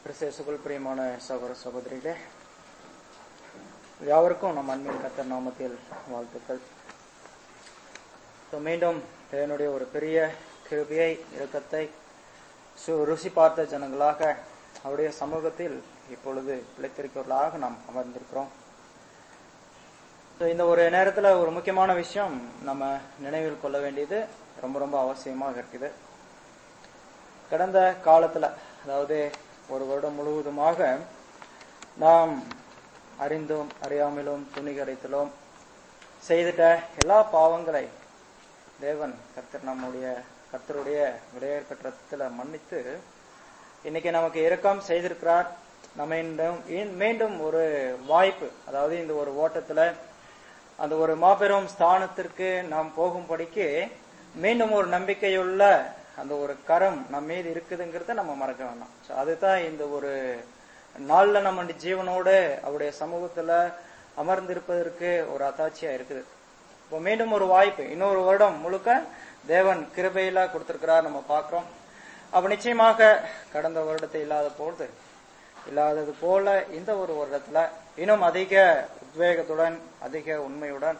கிறிஸ்தேசுக்குள் பிரியமான சகோதர சகோதரிகளே யாவருக்கும் நம் அன்பின் கத்தர் நாமத்தில் வாழ்த்துக்கள் So, மீண்டும் தேவனுடைய ஒரு பெரிய கிருபியை இரக்கத்தை சு- ருசி பார்த்த ஜனங்களாக அவருடைய சமூகத்தில் இப்பொழுது பிழைத்திருக்கிறவர்களாக நாம் அமர்ந்திருக்கிறோம் So, இந்த ஒரு நேரத்துல ஒரு முக்கியமான விஷயம் நம்ம நினைவில் கொள்ள வேண்டியது ரொம்ப ரொம்ப அவசியமாக இருக்குது கடந்த காலத்துல அதாவது ஒரு வருடம் முழுவதுமாக நாம் அறிந்தும் அறியாமலும் துணிகரைத்தலும் செய்துட்ட எல்லா பாவங்களை தேவன் கர்த்தர் நம்முடைய கர்த்தருடைய விடையேற்பட்ட ரத்தத்துல மன்னித்து இன்னைக்கு நமக்கு இரக்கம் செய்திருக்கிறார் நம்ம மீண்டும் மீண்டும் ஒரு வாய்ப்பு அதாவது இந்த ஒரு ஓட்டத்துல அந்த ஒரு மாபெரும் ஸ்தானத்திற்கு நாம் போகும்படிக்கு மீண்டும் ஒரு நம்பிக்கையுள்ள அந்த ஒரு கரம் நம்ம மீது இருக்குதுங்கிறத நம்ம மறக்க வேண்டாம் So, அதுதான் இந்த ஒரு நாள்ல நம்ம இந்த ஜீவனோடு அவருடைய சமூகத்துல அமர்ந்திருப்பதற்கு ஒரு அத்தாட்சியா இருக்குது இப்போ மீண்டும் ஒரு வாய்ப்பு இன்னொரு வருடம் முழுக்க தேவன் கிருபையில கொடுத்திருக்கிறார் நம்ம பார்க்கிறோம் அப்ப நிச்சயமாக கடந்த வருடத்தை இல்லாத போது இல்லாதது போல இந்த ஒரு வருடத்துல இன்னும் அதிக உத்வேகத்துடன் அதிக உண்மையுடன்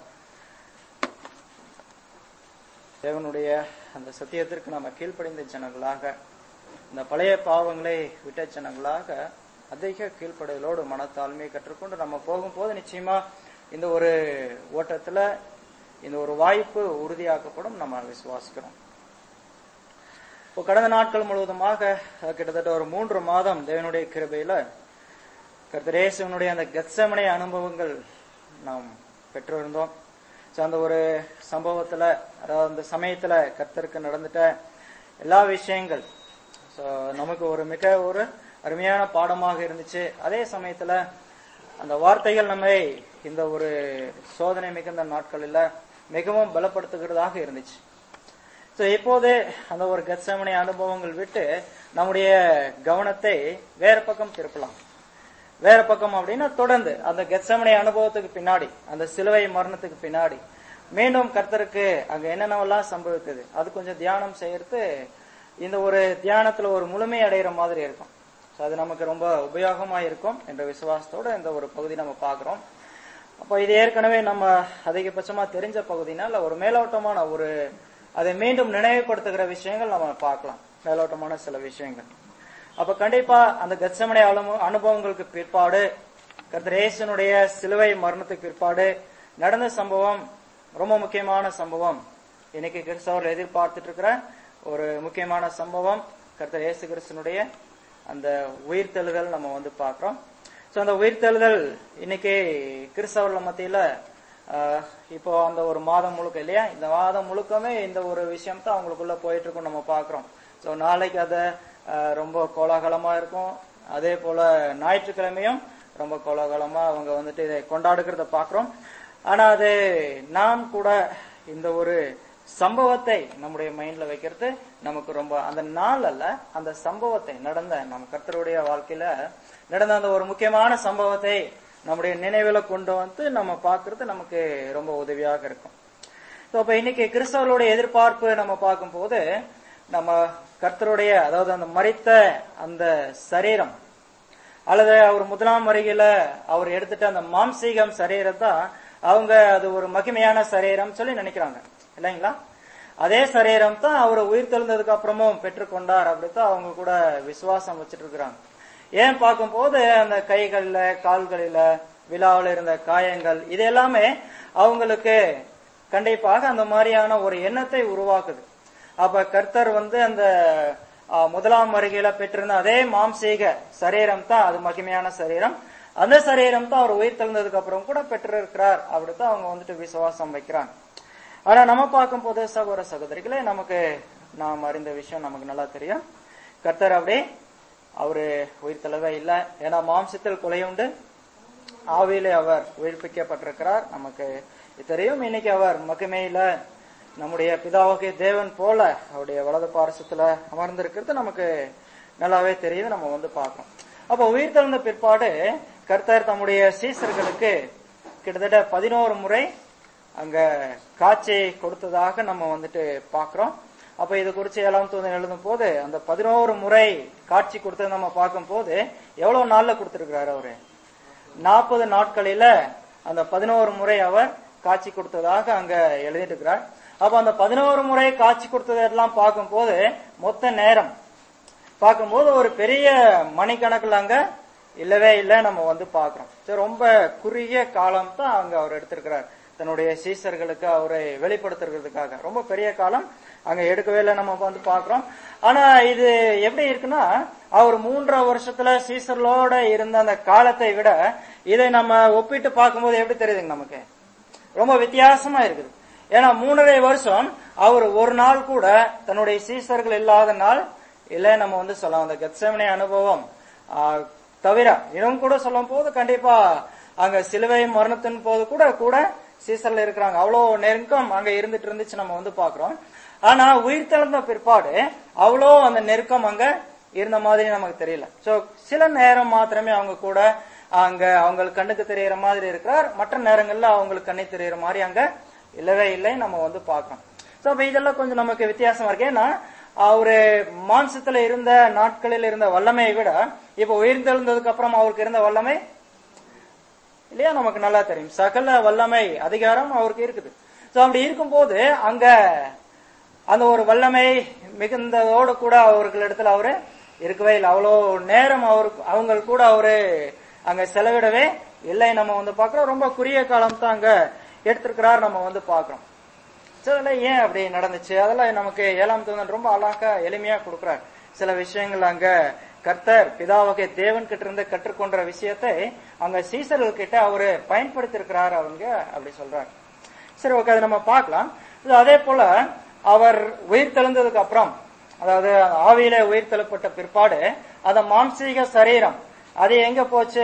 தேவனுடைய அந்த சத்தியத்திற்கு நம்ம கீழ்ப்படிந்த ஜனங்களாக இந்த பழைய பாவங்களை விட்ட ஜனங்களாக அதிக கீழ்ப்படைதலோடு மனத்தாழ்மையை கற்றுக்கொண்டு நம்ம போகும்போது நிச்சயமா இந்த ஒரு ஓட்டத்துல இந்த ஒரு வாய்ப்பு உறுதியாக்கப்படும் நம்ம விசுவாசிக்கிறோம் இப்போ கடந்த நாட்கள் முழுவதுமாக அஹ், கிட்டத்தட்ட ஒரு மூன்று மாதம் தேவனுடைய கிருபையில கர்த்தரேசவனுடைய அந்த கத்சமனை அனுபவங்கள் நாம் பெற்றிருந்தோம் ஸோ அந்த ஒரு சம்பவத்துல அதாவது அந்த சமயத்துல கர்த்தருக்கு நடந்துட்ட எல்லா விஷயங்கள் ஸோ நமக்கு ஒரு மிக ஒரு அருமையான பாடமாக இருந்துச்சு அதே சமயத்துல அந்த வார்த்தைகள் நம்மை இந்த ஒரு சோதனை மிகுந்த நாட்களில் மிகவும் பலப்படுத்துகிறதாக இருந்துச்சு ஸோ இப்போது அந்த ஒரு கத்சமனை அனுபவங்கள் விட்டு நம்முடைய கவனத்தை வேற பக்கம் திருப்பலாம் வேற பக்கம் அப்படின்னா தொடர்ந்து அந்த கெத்சமனை அனுபவத்துக்கு பின்னாடி அந்த சிலுவை மரணத்துக்கு பின்னாடி மீண்டும் கர்த்தருக்கு அங்க என்னென்னவெல்லாம் சம்பவிக்குது அது கொஞ்சம் தியானம் செய்யறது இந்த ஒரு தியானத்துல ஒரு முழுமை அடைகிற மாதிரி இருக்கும் So, அது நமக்கு ரொம்ப உபயோகமா இருக்கும் என்ற விசுவாசத்தோட இந்த ஒரு பகுதி நம்ம பார்க்கிறோம் அப்போ இது ஏற்கனவே நம்ம அதிகபட்சமா தெரிஞ்ச பகுதினால ஒரு மேலோட்டமான ஒரு அதை மீண்டும் நினைவுபடுத்துகிற விஷயங்கள் நம்ம பார்க்கலாம் மேலோட்டமான சில விஷயங்கள் அப்ப கண்டிப்பா அந்த கச்சமனை அனுபவங்களுக்கு பிற்பாடு கர்த்தரேசனுடைய சிலுவை மரணத்துக்கு பிற்பாடு நடந்த சம்பவம் ரொம்ப முக்கியமான சம்பவம் இன்னைக்கு கிறிஸ்தவர் எதிர்பார்த்துட்டு இருக்கிற ஒரு முக்கியமான சம்பவம் கர்த்தர் இயேசு கிறிஸ்தனுடைய அந்த உயிர்த்தெழுதல் நம்ம வந்து பார்க்கிறோம் சோ அந்த உயிர்த்தெழுதல் இன்னைக்கு கிறிஸ்தவர்கள் மத்தியில ஆஹ், இப்போ அந்த ஒரு மாதம் முழுக்க இல்லையா இந்த மாதம் முழுக்கமே இந்த ஒரு விஷயம் தான் அவங்களுக்குள்ள போயிட்டு இருக்கும் நம்ம பார்க்கிறோம் சோ நாளைக்கு அதை ஆஹ், ரொம்ப கோலாகலமா இருக்கும் அதே போல ஞாயிற்றுக்கிழமையும் ரொம்ப கோலாகலமா அவங்க வந்துட்டு இதை கொண்டாடுகிறத பார்க்கிறோம் ஆனா அது நாம் கூட இந்த ஒரு சம்பவத்தை நம்முடைய மைண்ட்ல வைக்கிறது நமக்கு ரொம்ப அந்த நாள் அல்ல அந்த சம்பவத்தை நடந்த நம்ம கர்த்தருடைய வாழ்க்கையில நடந்த அந்த ஒரு முக்கியமான சம்பவத்தை நம்முடைய நினைவுல கொண்டு வந்து நம்ம பார்க்கிறது நமக்கு ரொம்ப உதவியாக இருக்கும் So, அப்ப இன்னைக்கு கிறிஸ்தவர்களுடைய எதிர்பார்ப்பு நம்ம பார்க்கும்போது நம்ம கர்த்தருடைய அதாவது அந்த மறித்த அந்த சரீரம் அல்லது அவர் முதலாம் வருகையில அவர் எடுத்துட்ட அந்த மாம்சீகம் சரீரத்தை அவங்க அது ஒரு மகிமையான சரீரம் சொல்லி நினைக்கிறாங்க இல்லைங்களா அதே சரீரம் தான் அவர் உயிர் தெழுந்ததுக்கு அப்புறமும் பெற்றுக்கொண்டார் அப்படித்தான் அவங்க கூட விசுவாசம் வச்சுட்டு இருக்கிறாங்க ஏன் பார்க்கும்போது அந்த கைகள்ல கால்களில விழாவில் இருந்த காயங்கள் இது எல்லாமே அவங்களுக்கு கண்டிப்பாக அந்த மாதிரியான ஒரு எண்ணத்தை உருவாக்குது அப்ப கர்த்தர் வந்து அந்த ஆ, முதலாம் வருகையில பெற்றிருந்த அதே மாம்சீக சரீரம் தான் அது மகிமையான சரீரம் அந்த சரீரம் தான் அவர் உயிர் தெழுந்ததுக்கு அப்புறம் கூட பெற்றிருக்கிறார் அப்படித்தான் அவங்க வந்துட்டு விசுவாசம் வைக்கிறாங்க ஆனா நம்ம பார்க்கும்போது சகோதர சகோதரிகளே நமக்கு நாம் அறிந்த விஷயம் நமக்கு நல்லா தெரியும் கர்த்தர் அப்படி அவரு உயிர் தெளவே இல்லை ஏன்னா மாம்சத்தில் கொலையுண்டு ஆவியிலே அவர் உயிர்ப்பிக்கப்பட்டிருக்கிறார் நமக்கு தெரியும் இன்னைக்கு அவர் மகிமையில நம்முடைய பிதாவாகிய தேவன் போல அவருடைய வலது பாரசத்துல அமர்ந்திருக்கிறது நமக்கு நல்லாவே தெரியுது நம்ம வந்து பார்க்கிறோம் அப்ப உயிர் தெழுந்த பிற்பாடு கர்த்தர் தம்முடைய சீசர்களுக்கு கிட்டத்தட்ட பதினோரு முறை அங்க காட்சியை கொடுத்ததாக நம்ம வந்துட்டு பார்க்கிறோம் அப்ப இது குறிச்சு ஏழாம் தூதன் எழுதும் போது அந்த பதினோரு முறை காட்சி கொடுத்தது நம்ம பார்க்கும் போது எவ்வளவு நாள்ல கொடுத்திருக்கிறாரு அவரு நாற்பது நாட்களில அந்த பதினோரு முறை அவர் காட்சி கொடுத்ததாக அங்க எழுதிட்டு இருக்கிறார் அப்ப அந்த பதினோரு முறை காட்சி கொடுத்ததெல்லாம் பார்க்கும் போது மொத்த நேரம் பார்க்கும்போது ஒரு பெரிய மணிக்கணக்கில் அங்க இல்லவே இல்லை நம்ம வந்து பாக்குறோம் சரி ரொம்ப குறுகிய காலம் தான் அங்க அவர் எடுத்திருக்கிறார் தன்னுடைய சீசர்களுக்கு அவரை வெளிப்படுத்துறதுக்காக ரொம்ப பெரிய காலம் அங்க எடுக்கவே இல்லை நம்ம வந்து பாக்குறோம் ஆனா இது எப்படி இருக்குன்னா அவர் மூன்றரை வருஷத்துல சீசர்களோட இருந்த அந்த காலத்தை விட இதை நம்ம ஒப்பிட்டு பார்க்கும்போது எப்படி தெரியுதுங்க நமக்கு ரொம்ப வித்தியாசமா இருக்குது ஏன்னா மூன்றரை வருஷம் அவர் ஒரு நாள் கூட தன்னுடைய சீசர்கள் இல்லாத நாள் இல்ல நம்ம வந்து சொல்லலாம் அந்த கெத்சமனை அனுபவம் ஆஹ், தவிர இன்னும் கூட சொல்லும் போது கண்டிப்பா அங்க சிலுவை மரணத்தின் போது கூட கூட சீசர்ல இருக்கிறாங்க அவ்வளவு நெருக்கம் அங்க இருந்துட்டு இருந்துச்சு நம்ம வந்து பாக்குறோம் ஆனா உயிர் தெழுந்த பிற்பாடு அவ்வளோ அந்த நெருக்கம் அங்க இருந்த மாதிரி நமக்கு தெரியல சோ சில நேரம் மாத்திரமே அவங்க கூட அங்க அவங்களுக்கு கண்ணுக்கு தெரியற மாதிரி இருக்கிறார் மற்ற நேரங்கள்ல அவங்களுக்கு கண்ணு தெரியற மாதிரி அங்க இல்லவே இல்லை நம்ம வந்து பார்க்கறோம் சோ அப்ப இதெல்லாம் கொஞ்சம் நமக்கு வித்தியாசமா இருக்கு ஏன்னா அவரு மாம்சத்துல இருந்த நாட்களில் இருந்த வல்லமையை விட இப்ப உயிர்த்தெழுந்ததுக்கு அப்புறம் அவருக்கு இருந்த வல்லமை இல்லையா நமக்கு நல்லா தெரியும் சகல வல்லமை அதிகாரம் அவருக்கு இருக்குது சோ அப்படி இருக்கும்போது அங்க அந்த ஒரு வல்லமை மிகுந்ததோடு கூட அவர்களிடத்துல அவரு இருக்கவே இல்லை அவ்வளோ நேரம் அவருக்கு அவங்க கூட அவரு அங்க செலவிடவே இல்லை நம்ம வந்து பாக்குறோம் ரொம்ப குறுகிய காலம் தான் அங்க எடுத்திருக்கிறார் நம்ம வந்து பாக்குறோம் சோ அதெல்லாம் ஏன் அப்படி நடந்துச்சு அதெல்லாம் நமக்கு ஏழாம் தூதன் ரொம்ப அழகா எளிமையா கொடுக்குறார் சில விஷயங்கள் அங்க கர்த்தர் பிதாவகை தேவன் கிட்ட இருந்து கற்றுக்கொண்ட விஷயத்தை அங்க சீசர்கள் கிட்ட அவரு பயன்படுத்தி இருக்கிறார் அவங்க அப்படி சொல்றாரு சரி ஓகே அதை நம்ம பார்க்கலாம் இது அதே போல அவர் உயிர் தெழுந்ததுக்கு அப்புறம் அதாவது ஆவியில உயிர் தெழுப்பட்ட பிற்பாடு அந்த மாம்சீக சரீரம் அது எங்க போச்சு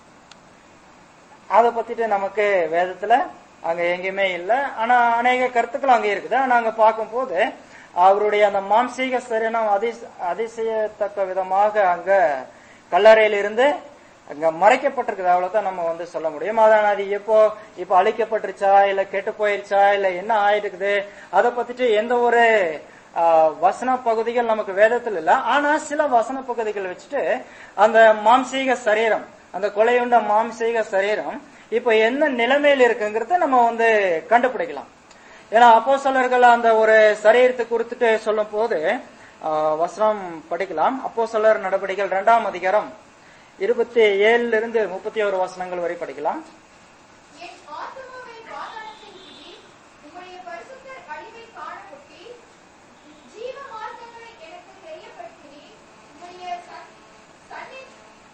அதை பத்திட்டு நமக்கு வேதத்துல அங்க எங்கேயுமே இல்ல ஆனா அநேக கருத்துக்கள் அங்க இருக்குது ஆனா அங்க பார்க்கும்போது அவருடைய அந்த மாம்சீக சரீரம் அதிச அதிசயத்தக்க விதமாக அங்க கல்லறையில இருந்து அங்க மறைக்கப்பட்டிருக்குது அவ்வளவுதான் நம்ம வந்து சொல்ல முடியும் அதான் அது எப்போ இப்ப அழிக்கப்பட்டுருச்சா இல்ல கெட்டு போயிருச்சா இல்ல என்ன ஆயிருக்குது அதை பத்திட்டு எந்த ஒரு ஆஹ், வசன பகுதிகள் நமக்கு வேதத்தில் இல்ல ஆனா சில வசன பகுதிகள் வச்சுட்டு அந்த மாம்சீக சரீரம் அந்த கொலையுண்ட மாம்சீக சரீரம் இப்ப என்ன நிலைமையில இருக்குங்கிறத நம்ம வந்து கண்டுபிடிக்கலாம் ஏன்னா அப்போஸ்தலர்கள் அந்த ஒரு சரீரத்தை குறித்துட்டு சொல்லும் போது ஆஹ், வசனம் படிக்கலாம் அப்போஸ்தலர் நடவடிக்கைகள் இரண்டாம் அதிகாரம் இருபத்தி ஏழுல இருந்து முப்பத்தி ஒரு வசனங்கள் வரை படிக்கலாம் என் ஆத்துமாவை பாதாளத்தின் கீழ் உம்முடைய பரிசுத்தர் அழிவைக் காணப்பட்டீர். ஜீவ மார்க்கங்களை எனக்குத் தெரியப்படுத்தினீர். உம்முடைய சன்- சந்நிதி-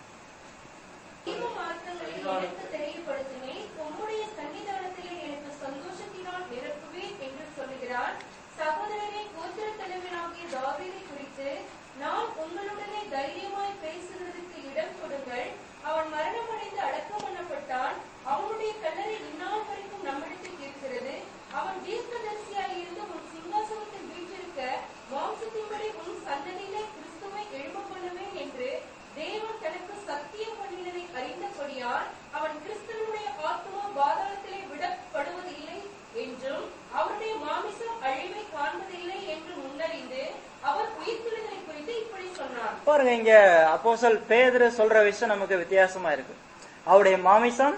ஜீவ மார்க்கங்களை எனக்கு தெரியப்படுத்தினேன் உம்முடைய சன்னிதானத்திலே எனக்கு சந்தோஷத்தினால் நிரப்புவேன் என்று சொல்லுகிறார் சகோதரரை கோத்திர தலைவனாகிய தாவீதை குறித்து நான் உங்களுடனே தைரியமாய் பேசுகிறதுக்கு இடம் கொடுங்கள் அவன் மரணமடைந்து அடக்கம் பண்ணப்பட்டான் அவனுடைய கல்லறை இந்நாள் வரைக்கும் நம்மிடத்தில் இருக்கிறது அவன் தீர்க்கதரிசியாய் இருந்து உன் சிங்காசனத்தில் வீற்றிருக்க மாம்சத்தின்படி உன் சந்ததியிலே கிறிஸ்துவை எழும்ப பண்ணுவேன் என்று தேவன் தனக்கு சத்தியம் பண்ணினதை அறிந்தபடியால் அவன் கிறிஸ்துவனுடைய ஆத்மா பாதாளத்திலே விடப்படுவதில்லை என்றும் அவருடைய மாமிசம் அழிவை காண்பதில்லை என்று முன்னறிந்து அவர் உயிர்த்தெழுதலை குறித்து இப்படி சொன்னார் பாருங்க இங்க அப்போஸ்தல் பேதுரு சொல்ற விஷயம் நமக்கு வித்தியாசமா இருக்கு அவருடைய மாமிசம்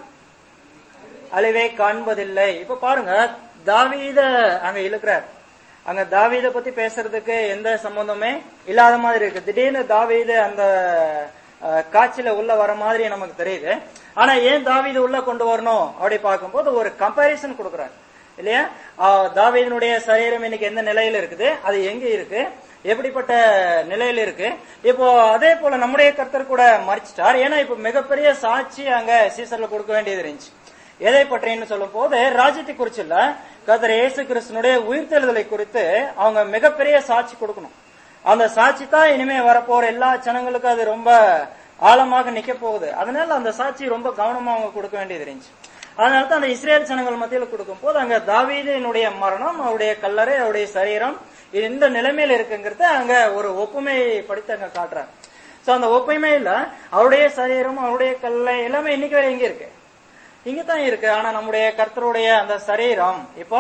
அழிவை காண்பதில்லை இப்ப பாருங்க தாவீத அங்க இழுக்கிறார் அங்க தாவீத பத்தி பேசுறதுக்கு எந்த சம்பந்தமே இல்லாத மாதிரி இருக்கு திடீர்னு தாவீது அந்த அஹ், காட்சியில உள்ள வர மாதிரி நமக்கு தெரியுது ஆனா ஏன் தாவீது உள்ள கொண்டு வரணும் அப்படி பார்க்கும்போது ஒரு கம்பாரிசன் கொடுக்குறார் இல்லையா ஆஹ், தாவீதினுடைய சரீரம் இன்னைக்கு எந்த நிலையில இருக்குது அது எங்க இருக்கு எப்படிப்பட்ட நிலையில இருக்கு இப்போ அதே போல நம்முடைய கர்த்தர் கூட மறிச்சிட்டார் ஏன்னா இப்ப மிகப்பெரிய சாட்சி அங்க சீசர்ல கொடுக்க வேண்டியது இருந்துச்சு எதை பற்றின்னு சொல்லும் போது ராஜ்யத்தை குறிச்சு இல்ல கர்த்தர் இயேசு கிறிஸ்தனுடைய உயிர்த்தெழுதலை குறித்து அவங்க மிகப்பெரிய சாட்சி கொடுக்கணும் அந்த சாட்சி தான் இனிமே வரப்போற எல்லா ஜனங்களுக்கும் அது ரொம்ப ஆழமாக நிக்க போகுது அதனால அந்த சாட்சி ரொம்ப கவனமா அவங்க கொடுக்க வேண்டியது இருந்துச்சு அதனால தான் அந்த இஸ்ரேல் ஜனங்கள் மத்தியில் கொடுக்கும் போது அங்க தாவீதினுடைய மரணம் அவருடைய கல்லறை அவருடைய சரீரம் இது இந்த நிலைமையில இருக்குங்கிறத அங்க ஒரு ஒப்புமை படித்து அங்க காட்டுறாங்க சோ அந்த ஒப்புமையில அவருடைய சரீரம் அவருடைய கல்லை எல்லாமே இன்னைக்கு வரை எங்க இருக்கு இங்க தான் இருக்கு ஆனா நம்முடைய கர்த்தருடைய அந்த சரீரம் இப்போ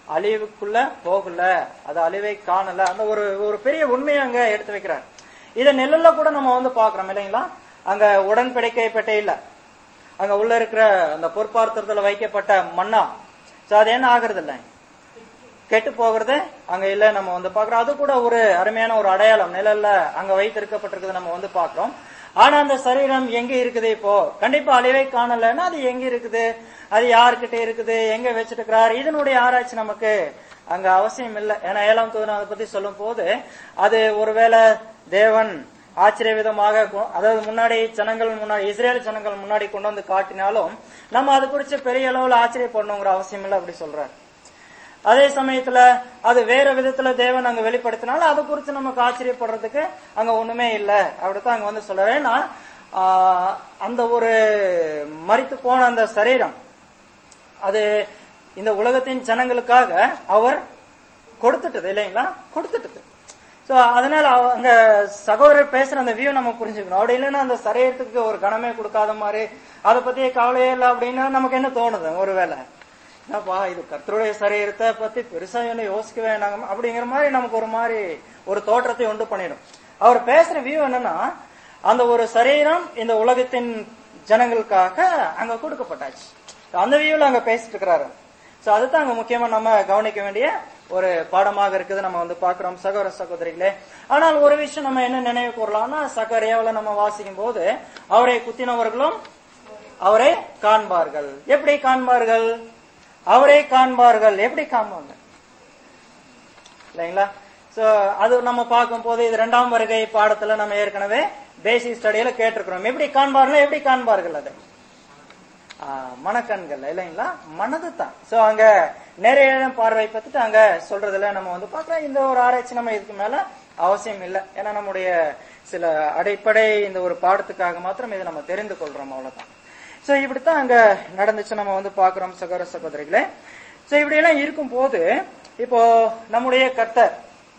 அழிவுக்குள்ள போகல அது அழிவை காணல அந்த ஒரு ஒரு பெரிய உண்மையை அங்க எடுத்து வைக்கிறார் இத நெல்லுல கூட நம்ம வந்து பாக்குறோம் இல்லைங்களா அங்க உடன்படிக்கை பெட்டை இல்ல அங்க உள்ள இருக்கிற அந்த பொறுப்பார்த்தத்துல வைக்கப்பட்ட மண்ணா சோ அது என்ன ஆகுறது இல்லை கெட்டு போகிறது அங்க இல்ல நம்ம வந்து பாக்குறோம் அது கூட ஒரு அருமையான ஒரு அடையாளம் நிழல்ல அங்க வைத்திருக்கப்பட்டிருக்கிறது நம்ம வந்து பாக்குறோம் ஆனா அந்த சரீரம் எங்க இருக்குது இப்போ கண்டிப்பா அழிவை காணலன்னா அது எங்க இருக்குது அது யார்கிட்ட இருக்குது எங்க வச்சிட்டு இருக்கிறார் இதனுடைய ஆராய்ச்சி நமக்கு அங்க அவசியம் இல்லை ஏன்னா ஏழாம் தூதன் அதை பத்தி சொல்லும் போது அது ஒருவேளை தேவன் ஆச்சரிய விதமாக கொ- அதாவது முன்னாடி ஜனங்கள் முன்னாடி இஸ்ரேல் ஜனங்கள் முன்னாடி கொண்டு வந்து காட்டினாலும் நம்ம அது குறித்து பெரிய அளவுல ஆச்சரியப்படணுங்கிற அவசியம் இல்லை அப்படி சொல்றாரு அதே சமயத்துல அது வேற விதத்துல தேவன் அங்க வெளிப்படுத்தினாலும் அது குறித்து நமக்கு ஆச்சரியப்படுறதுக்கு அங்க ஒண்ணுமே இல்ல அப்படித்தான் அங்க வந்து சொல்றாரு ஏன்னா ஆஹ், அந்த ஒரு மரித்து போன அந்த சரீரம் அது இந்த உலகத்தின் ஜனங்களுக்காக அவர் கொடுத்துட்டது இல்லைங்களா கொடுத்துட்டது சோ அதனால அவ- அங்க சகோதரர் பேசுற அந்த வியூ நம்ம புரிஞ்சுக்கணும் அப்படி இல்லைன்னா அந்த சரீரத்துக்கு ஒரு கணமே கொடுக்காத மாதிரி அதை பத்தி கவலையே இல்லை அப்படின்னா நமக்கு என்ன தோணுது ஒருவேளை என்னப்பா இது கர்த்தருடைய சரீரத்தை பத்தி பெருசா என்ன யோசிக்க வேணாங்க அப்படிங்கிற மாதிரி நமக்கு ஒரு மாதிரி ஒரு தோற்றத்தை உண்டு பண்ணிடும் அவர் பேசுற வியூ என்னன்னா அந்த ஒரு சரீரம் இந்த உலகத்தின் ஜனங்களுக்காக அங்க கொடுக்கப்பட்டாச்சு அந்த வியூல அங்க பேசிட்டு இருக்கிறாரு சோ அதுதான் அங்க முக்கியமா நம்ம கவனிக்க வேண்டிய ஒரு பாடமாக இருக்குது நம்ம வந்து பாக்குறோம் சகோதர சகோதரிகளே ஆனால் ஒரு விஷயம் நம்ம என்ன நினைவு கூறலாம்னா சகரியாவில நம்ம வாசிக்கும் போது அவரை குத்தினவர்களும் அவரை காண்பார்கள் எப்படி காண்பார்கள் அவரை காண்பார்கள் எப்படி காண்பாங்க இல்லைங்களா சோ அது நம்ம பார்க்கும் போது இது இரண்டாம் வருகை பாடத்துல நம்ம ஏற்கனவே பேசிக் ஸ்டடியில கேட்டிருக்கிறோம் எப்படி காண்பார்கள் எப்படி காண்பார்கள் அதை ஆஹ், மனக்கண்கள் இல்லைங்களா மனது தான் சோ அங்க நிறைய பார்வை பத்திட்டு அங்க சொல்றதுல நம்ம வந்து பார்க்கலாம் இந்த ஒரு ஆராய்ச்சி நம்ம இதுக்கு மேல அவசியம் இல்லை ஏன்னா நம்முடைய சில அடிப்படை இந்த ஒரு பாடத்துக்காக மாத்திரம் இதை நம்ம தெரிந்து கொள்றோம் அவ்வளவுதான் சோ இப்படித்தான் அங்க நடந்துச்சு நம்ம வந்து பாக்குறோம் சகோதர சகோதரிகளே சோ இப்படி எல்லாம் இருக்கும் போது இப்போ நம்முடைய கர்த்தர்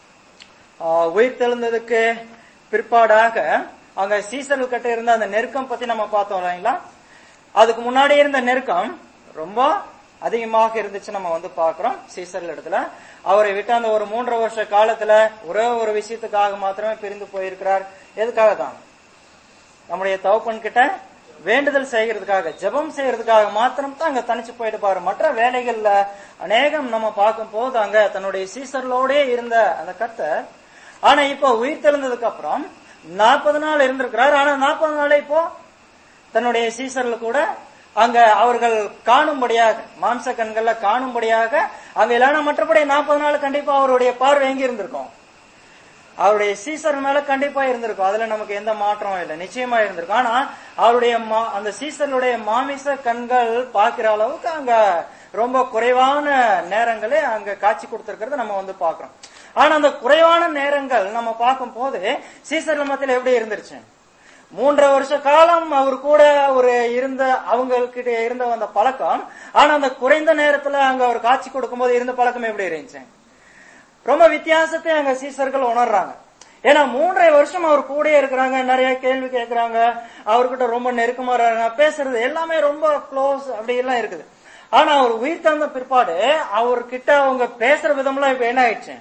ஆஹ், உயிர் தெழுந்ததுக்கு பிற்பாடாக அங்க சீசர்கள் கிட்ட இருந்த அந்த நெருக்கம் பத்தி நம்ம பார்த்தோம் இல்லைங்களா அதுக்கு முன்னாடி இருந்த நெருக்கம் ரொம்ப அதிகமாக இருந்துச்சு நம்ம வந்து பாக்குறோம் சீசர்கள் இடத்துல அவரை விட்டு அந்த ஒரு மூன்றரை வருஷ காலத்துல ஒரே ஒரு விஷயத்துக்காக மாத்திரமே பிரிந்து போயிருக்கிறார் எதுக்காக தான் நம்முடைய தகப்பன் கிட்ட வேண்டுதல் செய்யறதுக்காக ஜெபம் செய்யறதுக்காக மாத்திரம் தான் அங்க தனிச்சு போயிட்டு பாரு மற்ற வேலைகள்ல அநேகம் நம்ம பார்க்கும் போது அங்க தன்னுடைய சீசர்களோடே இருந்த அந்த கர்த்தர் ஆனா இப்போ உயிர் தெழுந்ததுக்கு அப்புறம் நாற்பது நாள் இருந்திருக்கிறார் ஆனா நாற்பது நாளே இப்போ தன்னுடைய சீசர்கள் கூட அங்க அவர்கள் காணும்படியாக மாம்ச கண்கள்ல காணும்படியாக அங்க இல்லைன்னா மற்றபடி நாற்பது நாள் கண்டிப்பா அவருடைய பார்வை எங்க இருந்திருக்கும் அவருடைய சீசர் மேல கண்டிப்பா இருந்திருக்கும் அதுல நமக்கு எந்த மாற்றமும் இல்லை நிச்சயமா இருந்திருக்கும் ஆனா அவருடைய மா- அந்த சீசருடைய மாமிச கண்கள் பார்க்கிற அளவுக்கு அங்க ரொம்ப குறைவான நேரங்களே அங்க காட்சி கொடுத்திருக்கிறத நம்ம வந்து பாக்குறோம் ஆனா அந்த குறைவான நேரங்கள் நம்ம பார்க்கும் போது சீசர் மத்தியில எப்படி இருந்துருச்சு மூன்றரை வருஷ காலம் அவர் கூட ஒரு இருந்த அவங்ககிட்ட இருந்த அந்த பழக்கம் ஆனா அந்த குறைந்த நேரத்துல அங்க அவர் காட்சி கொடுக்கும்போது இருந்த பழக்கம் எப்படி இருந்துச்சு ரொம்ப வித்தியாசத்தை அங்க சீசர்கள் உணர்றாங்க ஏன்னா மூன்றரை வருஷம் அவர் கூடயே இருக்கிறாங்க நிறைய கேள்வி கேட்கறாங்க அவர்கிட்ட ரொம்ப நெருக்கமா இருக்காங்க பேசுறது எல்லாமே ரொம்ப க்ளோஸ் அப்படி எல்லாம் இருக்குது ஆனா அவர் உயிர் தந்த பிற்பாடு அவர்கிட்ட அவங்க பேசுற விதம்லாம் இப்ப என்ன ஆயிடுச்சு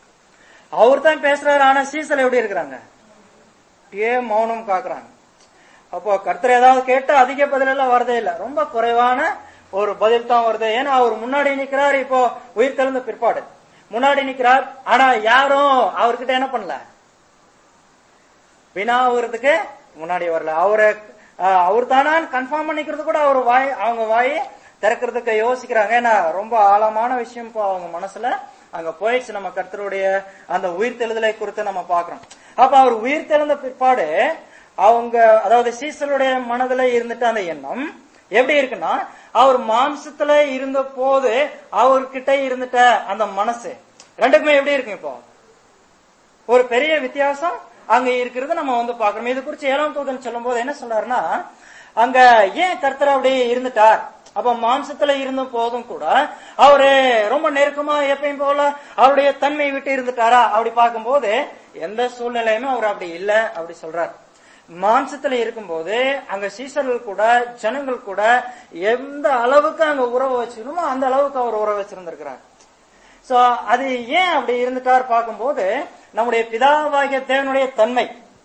அவர் தான் பேசுறாரு ஆனா சீசல் எப்படி இருக்கிறாங்க அப்படியே மௌனம் காக்குறாங்க அப்போ கர்த்தர் ஏதாவது கேட்டா அதிக பதில் எல்லாம் வரதே இல்ல ரொம்ப குறைவான ஒரு பதில் தான் வருது ஏன்னா அவர் முன்னாடி நிக்கிறார் இப்போ உயிர் தெழுந்த பிற்பாடு முன்னாடி நிக்கிறார் ஆனா யாரும் அவர்கிட்ட என்ன பண்ணல வினாவுறதுக்கு முன்னாடி வரல அவரை அவர் தானான்னு கன்ஃபார்ம் பண்ணிக்கிறது கூட அவர் வாய் அவங்க வாய் திறக்கிறதுக்கு யோசிக்கிறாங்க ஏன்னா ரொம்ப ஆழமான விஷயம் இப்போ அவங்க மனசுல அங்க போயிடுச்சு நம்ம கர்த்தருடைய அந்த உயிர் தெழுதலை குறித்து நம்ம பாக்குறோம் அப்ப அவர் உயிர் தெழுந்த பிற்பாடு அவங்க அதாவது சீசலுடைய மனதுல இருந்துட்டு அந்த எண்ணம் எப்படி இருக்குன்னா அவர் மாம்சத்துல இருந்த போது அவர்கிட்ட இருந்துட்ட அந்த மனசு ரெண்டுக்குமே எப்படி இருக்கு இப்போ ஒரு பெரிய வித்தியாசம் அங்க இருக்கிறது நம்ம வந்து பாக்குறோம் இது குறிச்சு ஏழாம் தூதன் சொல்லும் போது என்ன சொல்றாருன்னா அங்க ஏன் கர்த்தர் அப்படி இருந்துட்டார் அப்ப மாம்சத்துல இருந்த போதும் கூட அவரு ரொம்ப நெருக்கமா எப்பயும் போல அவருடைய தன்மை விட்டு இருந்துட்டாரா அப்படி பார்க்கும்போது எந்த சூழ்நிலையுமே அவர் அப்படி இல்ல அப்படி சொல்றார் மாம்சத்துல இருக்கும்போது அங்க சீசர்கள் கூட ஜனங்கள் கூட எந்த அளவுக்கு அங்க உறவு வச்சிருந்தோமோ அந்த அளவுக்கு அவர் உறவு வச்சிருந்திருக்கிறார் சோ அது ஏன் அப்படி இருந்துட்டார் பார்க்கும்போது நம்முடைய பிதாவாகிய தேவனுடைய தன்மை